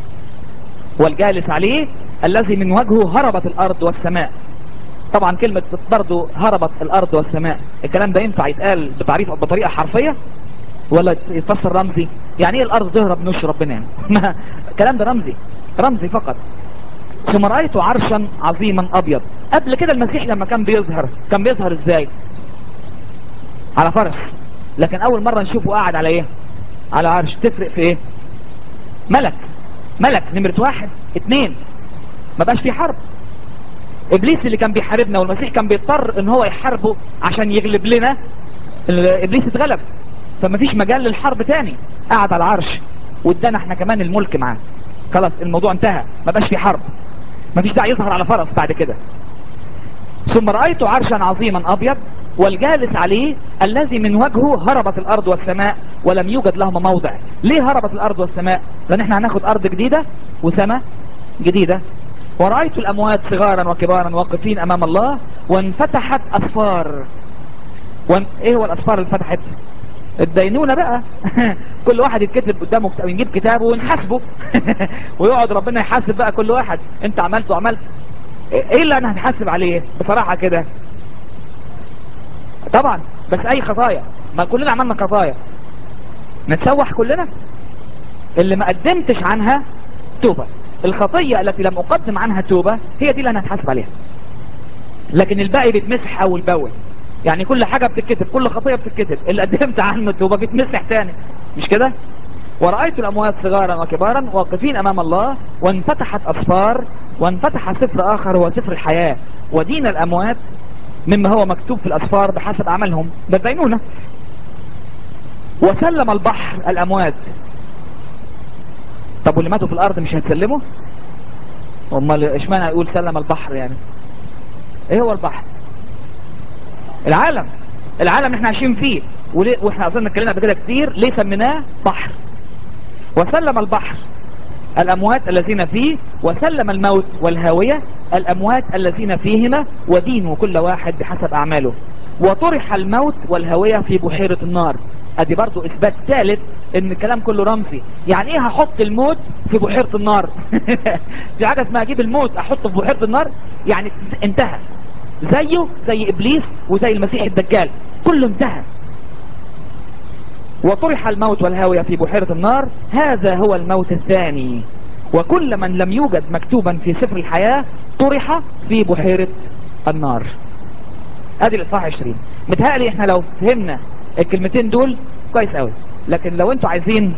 والجالس عليه الذي من وجهه هربت الارض والسماء طبعا كلمة برضو هربت الارض والسماء الكلام ده ينفع يتقال بتعريف بطريقة حرفية ولا يتفسر رمزي يعني ايه الارض تهرب من وش ربنا يعني الكلام ده رمزي رمزي فقط ثم رأيت عرشا عظيما ابيض قبل كده المسيح لما كان بيظهر كان بيظهر ازاي على فرس لكن اول مرة نشوفه قاعد على ايه على عرش تفرق في ايه ملك ملك نمرة واحد اتنين ما بقاش في حرب ابليس اللي كان بيحاربنا والمسيح كان بيضطر ان هو يحاربه عشان يغلب لنا ابليس اتغلب فما فيش مجال للحرب تاني قعد على العرش وادانا احنا كمان الملك معاه خلاص الموضوع انتهى ما بقاش في حرب ما فيش داعي يظهر على فرس بعد كده ثم رأيت عرشا عظيما ابيض والجالس عليه الذي من وجهه هربت الارض والسماء ولم يوجد لهما موضع ليه هربت الارض والسماء لان احنا هناخد ارض جديدة وسماء جديدة ورأيت الاموات صغارا وكبارا واقفين امام الله وانفتحت اسفار وان... ايه هو الاسفار اللي فتحت الدينونة بقى كل واحد يتكتب قدامه ونجيب كتابه ونحاسبه ويقعد ربنا يحاسب بقى كل واحد انت عملت وعملت ايه اللي انا هتحاسب عليه بصراحة كده طبعا بس اي خطايا ما كلنا عملنا خطايا نتسوح كلنا اللي ما قدمتش عنها توبة الخطية التي لم اقدم عنها توبة هي دي اللي انا هتحاسب عليها لكن الباقي بيتمسح اول باول يعني كل حاجة بتتكتب كل خطية بتتكتب اللي قدمت عنه التوبة بيتمسح تاني مش كده ورأيت الأموات صغارا وكبارا واقفين أمام الله وانفتحت أصفار وانفتح سفر آخر هو سفر الحياة ودين الأموات مما هو مكتوب في الأصفار بحسب عملهم بالدينونة وسلم البحر الأموات طب واللي ماتوا في الأرض مش هتسلموا امال اشمعنى يقول سلم البحر يعني ايه هو البحر العالم العالم اللي احنا عايشين فيه وليه واحنا اظن اتكلمنا قبل كده كتير ليه سميناه بحر وسلم البحر الاموات الذين فيه وسلم الموت والهاوية الاموات الذين فيهما ودينوا كل واحد بحسب اعماله وطرح الموت والهاوية في بحيرة النار ادي برضو اثبات ثالث ان الكلام كله رمزي يعني ايه هحط الموت في بحيرة النار في حاجة اسمها اجيب الموت احطه في بحيرة النار يعني انتهى زيه زي ابليس وزي المسيح الدجال كله انتهى وطرح الموت والهاوية في بحيرة النار هذا هو الموت الثاني وكل من لم يوجد مكتوبا في سفر الحياة طرح في بحيرة النار ادي الاصحاح 20 متهيألي احنا لو فهمنا الكلمتين دول كويس قوي لكن لو انتوا عايزين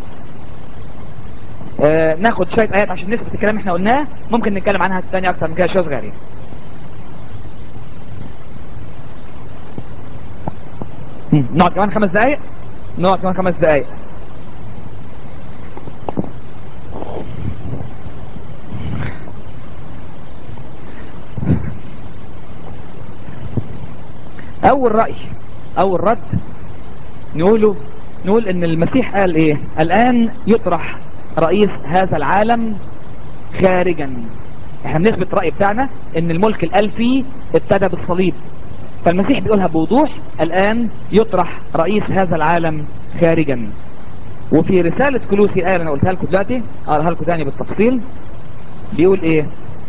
اه ناخد شوية ايات عشان نثبت الكلام احنا قلناه ممكن نتكلم عنها تاني اكتر من كده شوية صغيرين نقعد كمان خمس دقايق نقعد كمان خمس دقايق اول رأي اول رد نقوله نقول ان المسيح قال ايه الان يطرح رئيس هذا العالم خارجا احنا بنثبت رأي بتاعنا ان الملك الالفي ابتدى بالصليب فالمسيح بيقولها بوضوح الآن يطرح رئيس هذا العالم خارجا وفي رسالة كلوسي الآية اللي أنا قلتها لكم دلوقتي أقولها لكم تاني بالتفصيل بيقول إيه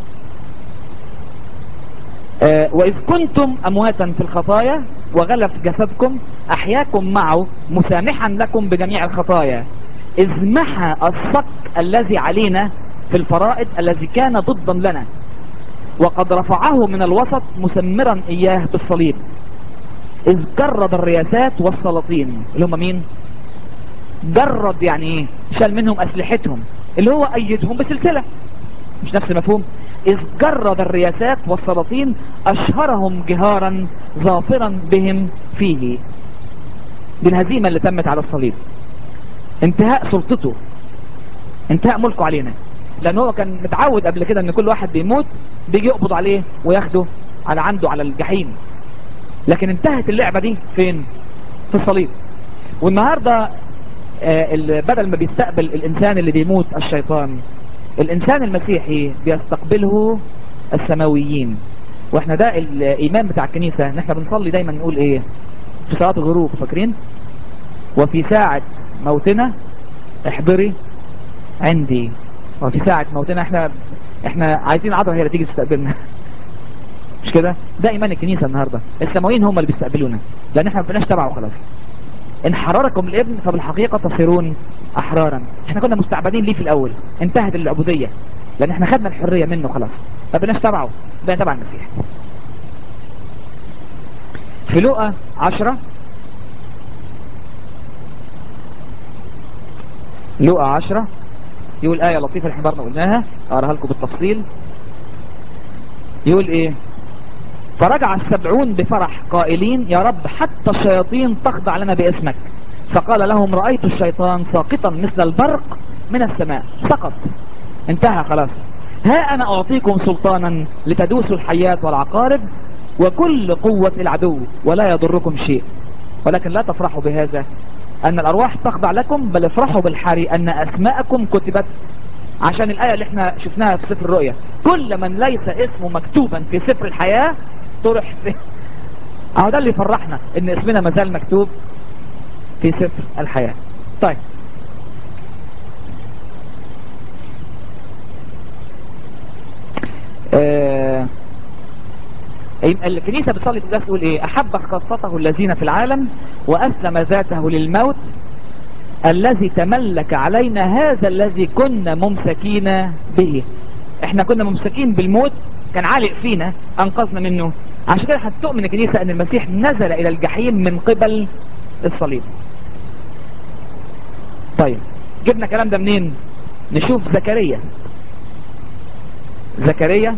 آه وإذ كنتم أمواتا في الخطايا وغلف جسدكم أحياكم معه مسامحا لكم بجميع الخطايا إذ محى الصك الذي علينا في الفرائض الذي كان ضدا لنا وقد رفعه من الوسط مسمرا إياه بالصليب إذ جرد الرياسات والسلاطين اللي هم مين جرد يعني ايه شال منهم أسلحتهم اللي هو أيدهم بسلسلة مش نفس المفهوم إذ جرد الرياسات والسلاطين أشهرهم جهارا ظافرا بهم فيه بالهزيمة اللي تمت على الصليب انتهاء سلطته انتهاء ملكه علينا لان هو كان متعود قبل كده ان كل واحد بيموت بيجي يقبض عليه وياخده على عنده على الجحيم لكن انتهت اللعبة دي فين في الصليب والنهاردة آه بدل ما بيستقبل الانسان اللي بيموت الشيطان الانسان المسيحي بيستقبله السماويين واحنا ده الايمان بتاع الكنيسة ان احنا بنصلي دايما نقول ايه في صلاة الغروب فاكرين وفي ساعة موتنا احضري عندي وفي ساعة موتنا احنا احنا عايزين عضلة هي اللي تيجي تستقبلنا مش كده ده ايمان الكنيسة النهاردة السماويين هم اللي بيستقبلونا لان احنا ما بقناش تبعه خلاص ان حرركم الابن فبالحقيقة تصيرون احرارا احنا كنا مستعبدين ليه في الاول انتهت العبودية لان احنا خدنا الحرية منه خلاص ما بقناش تبعه بقى تبع المسيح في لقى عشرة لقى عشرة يقول آية لطيفة احنا برضه قلناها أقراها لكم بالتفصيل يقول إيه فرجع السبعون بفرح قائلين يا رب حتى الشياطين تخضع لنا باسمك فقال لهم رأيت الشيطان ساقطا مثل البرق من السماء سقط انتهى خلاص ها أنا أعطيكم سلطانا لتدوسوا الحيات والعقارب وكل قوة العدو ولا يضركم شيء ولكن لا تفرحوا بهذا أن الأرواح تخضع لكم بل افرحوا بالحري أن أسماءكم كتبت عشان الآية اللي احنا شفناها في سفر الرؤيا كل من ليس اسمه مكتوبا في سفر الحياة طرح في اهو ده اللي يفرحنا ان اسمنا مازال مكتوب في سفر الحياة طيب آه الكنيسة بتصلي في تقول ايه احب خاصته الذين في العالم واسلم ذاته للموت الذي تملك علينا هذا الذي كنا ممسكين به احنا كنا ممسكين بالموت كان عالق فينا انقذنا منه عشان كده هتؤمن الكنيسة ان المسيح نزل الى الجحيم من قبل الصليب طيب جبنا الكلام ده منين نشوف زكريا زكريا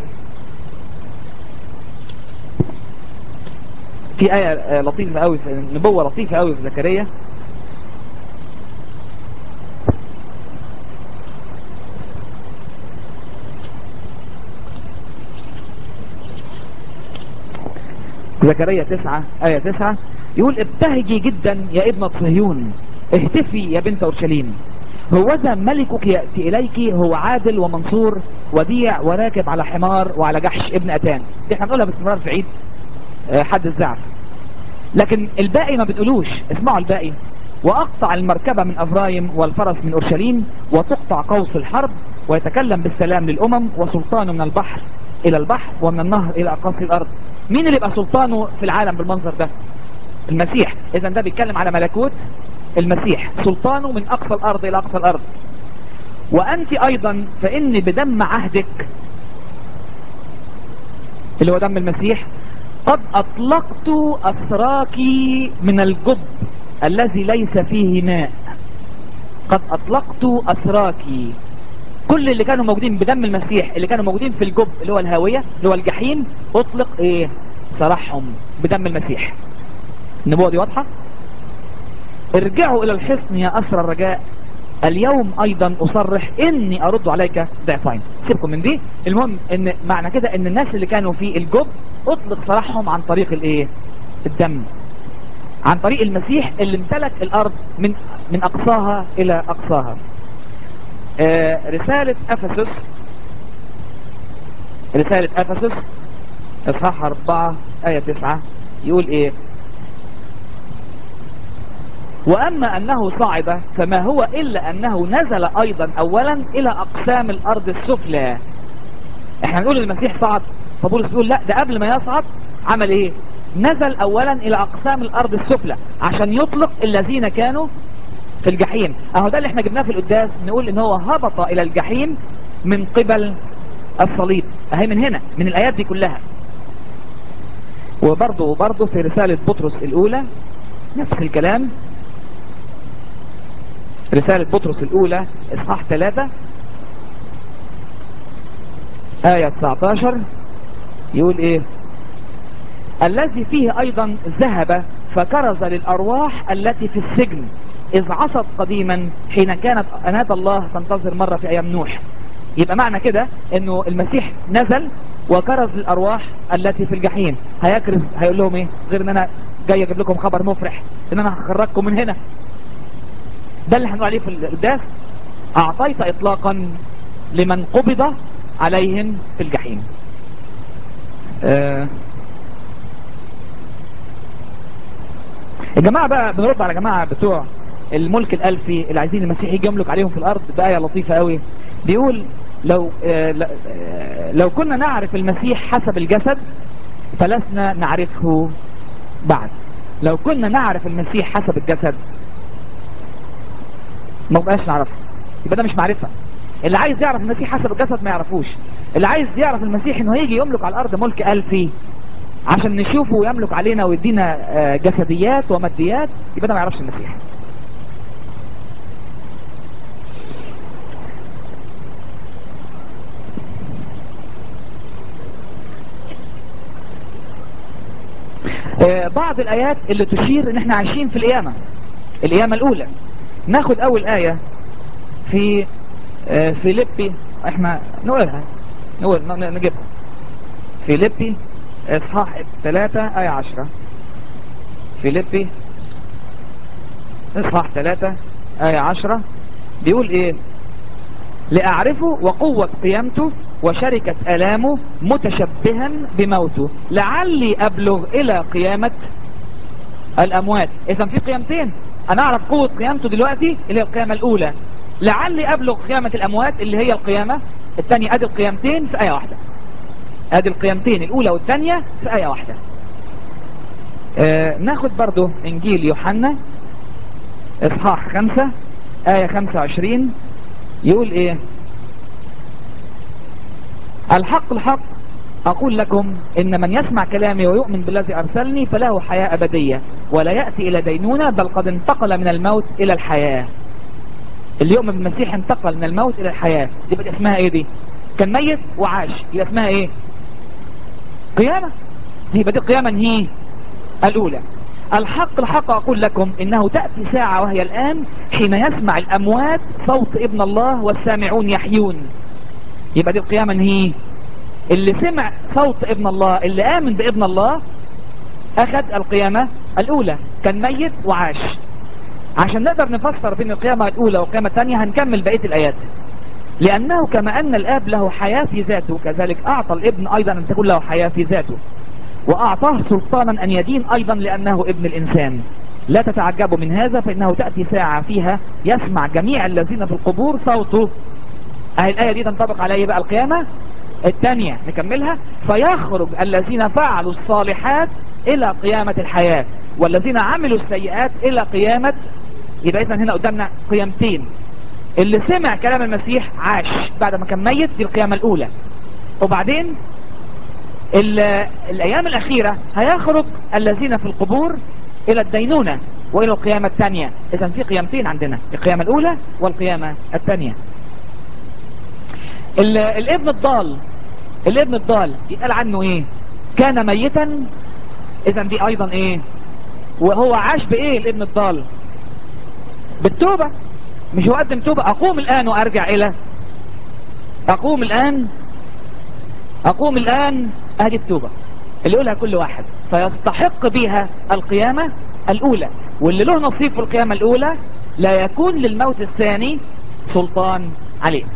في آية لطيفة قوي في نبوة لطيفة قوي في زكريا زكريا تسعة آية تسعة يقول ابتهجي جدا يا ابنة صهيون اهتفي يا بنت أورشليم هوذا ملكك يأتي إليك هو عادل ومنصور وديع وراكب على حمار وعلى جحش ابن أتان دي احنا بنقولها باستمرار في عيد حد الزعف لكن الباقي ما بنقولوش اسمعوا الباقي وأقطع المركبة من أفرايم والفرس من أورشليم وتقطع قوس الحرب ويتكلم بالسلام للأمم وسلطانه من البحر إلى البحر ومن النهر إلى أقاصي الأرض مين اللي يبقى سلطانه في العالم بالمنظر ده المسيح إذا ده بيتكلم على ملكوت المسيح سلطانه من أقصى الأرض إلى أقصى الأرض وأنت أيضا فإني بدم عهدك اللي هو دم المسيح قد أطلقت أسراك من الجب الذي ليس فيه ماء قد أطلقت أسراك كل اللي كانوا موجودين بدم المسيح اللي كانوا موجودين في الجب اللي هو الهاوية اللي هو الجحيم أطلق إيه سرحهم بدم المسيح النبوة دي واضحة ارجعوا إلى الحصن يا أسر الرجاء اليوم أيضا أصرح إني أرد عليك ضعفين سيبكم من دي المهم إن معنى كده إن الناس اللي كانوا في الجب أطلق سراحهم عن طريق الإيه الدم عن طريق المسيح اللي امتلك الأرض من من أقصاها إلى أقصاها آه رسالة أفسس رسالة أفسس إصحاح 4 آية 9 يقول إيه وأما أنه صعد فما هو إلا أنه نزل أيضا أولا إلى أقسام الأرض السفلى احنا نقول المسيح صعد فبولس بيقول لا ده قبل ما يصعد عمل ايه نزل اولا الى اقسام الارض السفلى عشان يطلق الذين كانوا في الجحيم اهو ده اللي احنا جبناه في القداس نقول ان هو هبط الى الجحيم من قبل الصليب اهي من هنا من الايات دي كلها وبرضه برضه في رسالة بطرس الاولى نفس الكلام رسالة بطرس الاولى اصحاح 3 آية 19 يقول ايه الذي فيه ايضا ذهب فكرز للارواح التي في السجن اذ عصت قديما حين كانت انات الله تنتظر مرة في ايام نوح يبقى معنى كده انه المسيح نزل وكرز للارواح التي في الجحيم هيكرز هيقول لهم ايه غير ان انا جاي اجيب لكم خبر مفرح ان انا هخرجكم من هنا ده اللي هنقول عليه في القداس اعطيت اطلاقا لمن قبض عليهم في الجحيم آه الجماعة بقى بنرد على جماعة بتوع الملك الألفي اللي عايزين المسيح يجي يملك عليهم في الأرض بآية لطيفة قوي بيقول لو آه لو كنا نعرف المسيح حسب الجسد فلسنا نعرفه بعد لو كنا نعرف المسيح حسب الجسد ما بقاش نعرفه يبقى ده مش معرفة اللي عايز يعرف المسيح حسب الجسد ما يعرفوش اللي عايز يعرف المسيح انه هيجي يملك على الارض ملك الفي عشان نشوفه ويملك علينا ويدينا جسديات وماديات يبقى ده ما يعرفش المسيح آه، بعض الآيات اللي تشير ان احنا عايشين في القيامة القيامة الأولى ناخد أول آية في آه، فيليبي احنا نقولها نقول ن- نجيبها فيليبي اصحاح 3 آية 10 فيليبي اصحاح 3 آية 10 بيقول ايه لأعرفه وقوة قيامته وشركة ألامه متشبها بموته لعلي أبلغ إلى قيامة الأموات إذا في قيامتين أنا أعرف قوة قيامته دلوقتي اللي هي القيامة الأولى لعلي أبلغ قيامة الأموات اللي هي القيامة الثانية أدي القيامتين في آية واحدة أدي القيامتين الأولى والثانية في آية واحدة آه ناخد برضو إنجيل يوحنا إصحاح خمسة آية خمسة وعشرين يقول إيه الحق الحق أقول لكم إن من يسمع كلامي ويؤمن بالذي أرسلني فله حياة أبدية ولا يأتي إلى دينونة بل قد انتقل من الموت إلى الحياة اللي يؤمن بالمسيح انتقل من الموت إلى الحياة دي بقى اسمها إيه دي كان ميت وعاش يبقى اسمها إيه قيامة دي بدي قيامة هي الأولى الحق الحق أقول لكم إنه تأتي ساعة وهي الآن حين يسمع الأموات صوت ابن الله والسامعون يحيون يبقى دي القيامة هي اللي سمع صوت ابن الله اللي آمن بابن الله أخذ القيامة الأولى كان ميت وعاش عشان نقدر نفسر بين القيامة الأولى والقيامة الثانية هنكمل بقية الآيات لأنه كما أن الآب له حياة في ذاته كذلك أعطى الابن أيضا أن تكون له حياة في ذاته وأعطاه سلطانا أن يدين أيضا لأنه ابن الإنسان لا تتعجبوا من هذا فإنه تأتي ساعة فيها يسمع جميع الذين في القبور صوته أهي الآية دي تنطبق على إيه بقى القيامة الثانية نكملها فيخرج الذين فعلوا الصالحات إلى قيامة الحياة والذين عملوا السيئات إلى قيامة يبقى إذن هنا قدامنا قيامتين اللي سمع كلام المسيح عاش بعد ما كان ميت دي القيامة الأولى وبعدين ال- الأيام الأخيرة هيخرج الذين في القبور إلى الدينونة وإلى القيامة الثانية إذا في قيامتين عندنا القيامة الأولى والقيامة الثانية ال- الابن الضال الابن الضال يتقال عنه ايه كان ميتا اذا دي ايضا ايه وهو عاش بايه الابن الضال بالتوبة مش هو قدم توبة اقوم الان وارجع الى اقوم الان اقوم الان ادي التوبة اللي يقولها كل واحد فيستحق بها القيامة الاولى واللي له نصيب في القيامة الاولى لا يكون للموت الثاني سلطان عليه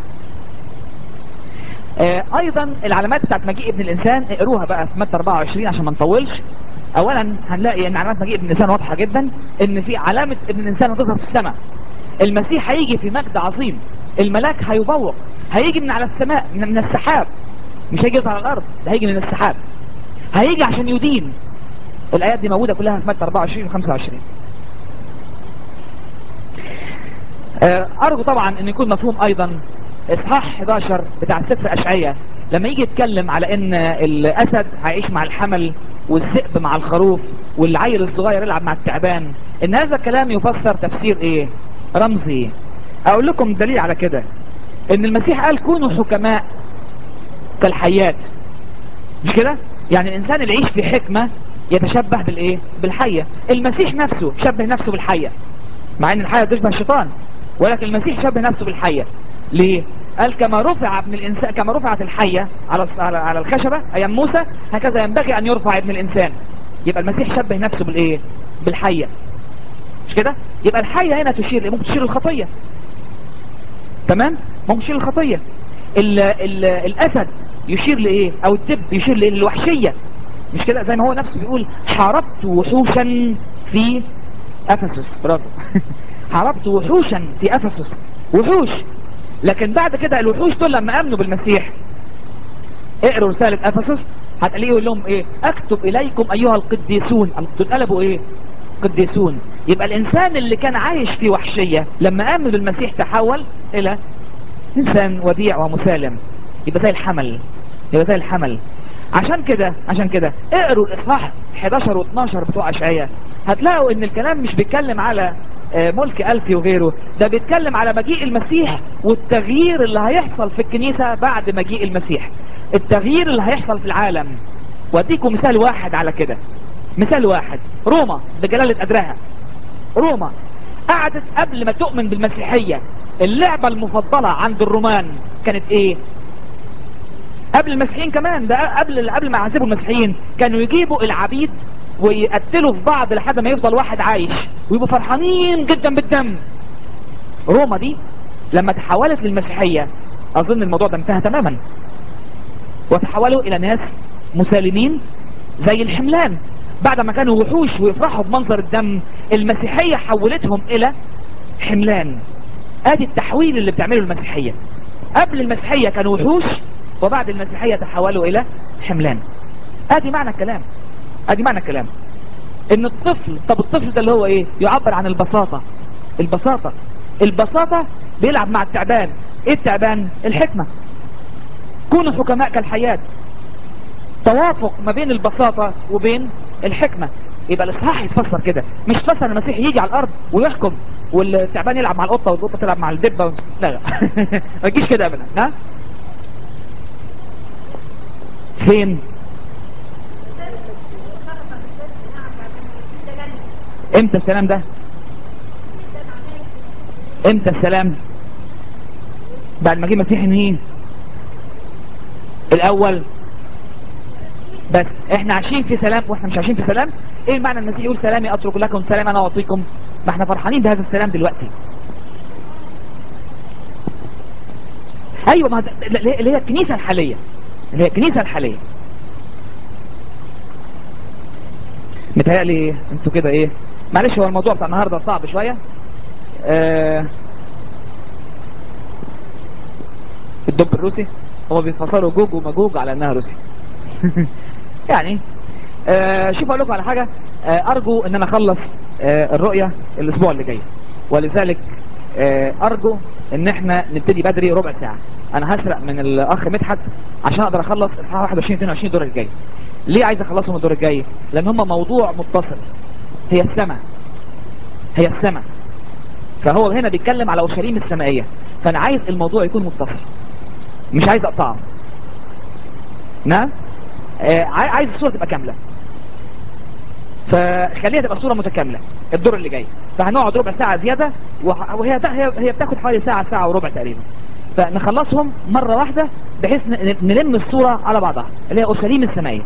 آه، ايضا العلامات بتاعت مجيء ابن الانسان اقروها بقى في متى 24 عشان ما نطولش اولا هنلاقي ان علامات مجيء ابن الانسان واضحه جدا ان في علامه ابن الانسان هتظهر في السماء المسيح هيجي في مجد عظيم الملاك هيبوق هيجي من على السماء من, من السحاب مش هيجي يظهر على الارض ده هيجي من السحاب هيجي عشان يدين الايات دي موجوده كلها في متى 24 و 25 آه، ارجو طبعا ان يكون مفهوم ايضا اصحاح 11 بتاع سفر اشعياء لما يجي يتكلم على ان الاسد هيعيش مع الحمل والذئب مع الخروف والعيل الصغير يلعب مع التعبان ان هذا الكلام يفسر تفسير ايه رمزي اقول لكم دليل على كده ان المسيح قال كونوا حكماء كالحيات مش كده يعني الانسان اللي يعيش في حكمة يتشبه بالايه بالحية المسيح نفسه شبه نفسه بالحية مع ان الحية تشبه الشيطان ولكن المسيح شبه نفسه بالحية ليه قال كما رفع ابن الانسان كما رفعت الحية على على على الخشبة ايام موسى هكذا ينبغي ان يرفع ابن الانسان يبقى المسيح شبه نفسه بالايه بالحية مش كده يبقى الحية هنا تشير لإيه؟ ممكن تشير الخطية تمام ممكن تشير الخطية ال ال الاسد يشير لايه او الدب يشير لايه للوحشية مش كده زي ما هو نفسه بيقول حاربت وحوشا في افسس برافو حاربت وحوشا في افسس وحوش لكن بعد كده الوحوش دول لما امنوا بالمسيح اقروا رسالة افسس هتلاقيه يقول لهم ايه اكتب اليكم ايها القديسون دول قلبوا ايه قديسون يبقى الانسان اللي كان عايش في وحشية لما امن بالمسيح تحول الى انسان وديع ومسالم يبقى زي الحمل يبقى زي الحمل عشان كده عشان كده اقروا الاصحاح 11 و12 بتوع اشعياء هتلاقوا ان الكلام مش بيتكلم على آه، ملك ألفي وغيره ده بيتكلم على مجيء المسيح والتغيير اللي هيحصل في الكنيسة بعد مجيء المسيح التغيير اللي هيحصل في العالم واديكم مثال واحد على كده مثال واحد روما بجلالة قدرها روما قعدت قبل ما تؤمن بالمسيحية اللعبة المفضلة عند الرومان كانت ايه قبل المسيحيين كمان ده قبل قبل ما يعذبوا المسيحيين كانوا يجيبوا العبيد ويقتلوا في بعض لحد ما يفضل واحد عايش ويبقوا فرحانين جدا بالدم روما دي لما تحولت للمسيحية اظن الموضوع ده انتهى تماما وتحولوا الى ناس مسالمين زي الحملان بعد ما كانوا وحوش ويفرحوا بمنظر الدم المسيحية حولتهم الى حملان ادي التحويل اللي بتعمله المسيحية قبل المسيحية كانوا وحوش وبعد المسيحية تحولوا الى حملان ادي معنى الكلام ادي معنى الكلام ان الطفل طب الطفل ده اللي هو ايه يعبر عن البساطة البساطة البساطة بيلعب مع التعبان ايه التعبان الحكمة كونوا حكماء كالحياة توافق ما بين البساطة وبين الحكمة يبقى الاصحاح يتفسر كده مش فسر المسيح يجي على الارض ويحكم والتعبان يلعب مع القطة والقطة تلعب مع الدبة و... لا لا ما تجيش كده ابدا ها فين امتى السلام ده امتى السلام بعد ما جه مسيح ينهيه الاول بس احنا عايشين في سلام واحنا مش عايشين في سلام ايه معنى المسيح يقول سلامي اترك لكم سلام انا اعطيكم ما احنا فرحانين بهذا السلام دلوقتي ايوه ما ده- اللي هي الكنيسه الحاليه اللي هي الكنيسه الحاليه متهيألي انتوا كده ايه معلش هو الموضوع بتاع النهارده صعب شويه آه الدب الروسي هو بيتفصلوا جوج ومجوج على انها روسيا يعني آه شوف اقول لكم على حاجه آه ارجو ان انا اخلص آه الرؤيه الاسبوع اللي جاي ولذلك آه ارجو ان احنا نبتدي بدري ربع ساعه انا هسرق من الاخ مدحت عشان اقدر اخلص اصحاح 21 22 الدور الجاي ليه عايز اخلصهم الدور الجاي لان هم موضوع متصل هي السماء هي السماء فهو هنا بيتكلم على اورشليم السمائيه فانا عايز الموضوع يكون متصل مش عايز اقطعه نعم آه عاي- عايز الصوره تبقى كامله فخليها تبقى صوره متكامله الدور اللي جاي فهنقعد ربع ساعه زياده وه- وهي هي هي بتاخد حوالي ساعه ساعه وربع تقريبا فنخلصهم مره واحده بحيث ن- نلم الصوره على بعضها اللي هي اورشليم السمائيه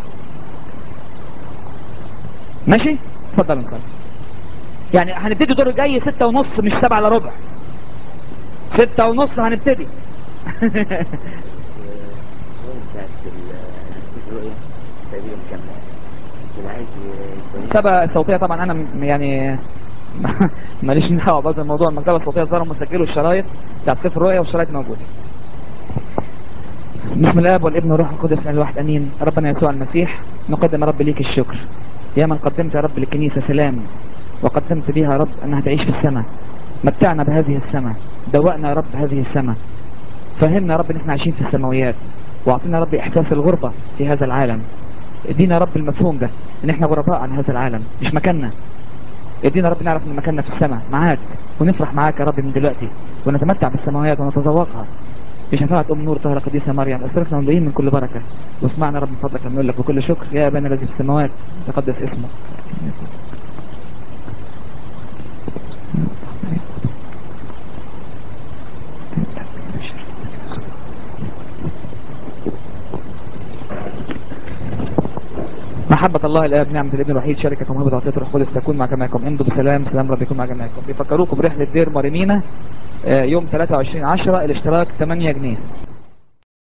ماشي اتفضل نصلي يعني هنبتدي الدور الجاي ستة ونص مش سبعة الا ربع ستة ونص هنبتدي الرؤية بتاعت الرؤية تقريبا كاملة اللي عايز يسويها المكتبة الصوتية طبعا انا م- يعني ماليش دعوه بهذا الموضوع المكتبة الصوتية ظهروا مسجلوا الشرايط بتاعت سفر الرؤيا والشرايط موجودة بسم الله والابن والروح القدس الواحد امين ربنا يسوع المسيح نقدم يا رب ليك الشكر يا من قدمت يا رب للكنيسة سلام وقدمت بها يا رب انها تعيش في السماء متعنا بهذه السماء دوقنا يا رب هذه السماء فهمنا يا رب ان احنا عايشين في السماويات واعطينا يا رب احساس الغربة في هذا العالم ادينا يا رب المفهوم ده ان احنا غرباء عن هذا العالم مش مكاننا ادينا يا رب نعرف ان مكاننا في السماء معاك ونفرح معاك يا رب من دلوقتي ونتمتع بالسماويات ونتذوقها بشفاعة أم نور طاهرة قديسة مريم أسرفنا مملوئين من كل بركة واسمعنا يا رب من فضلك نقول لك بكل شكر يا أبانا الذي في السماوات تقدس اسمك محبة الله الآب نعمة الابن الوحيد شركة ومهبة عطية الروح القدس تكون مع جميعكم امضوا بسلام سلام رب يكون مع جميعكم بيفكروكم برحلة دير مريمينا آه، يوم 23 10 الاشتراك 8 جنيه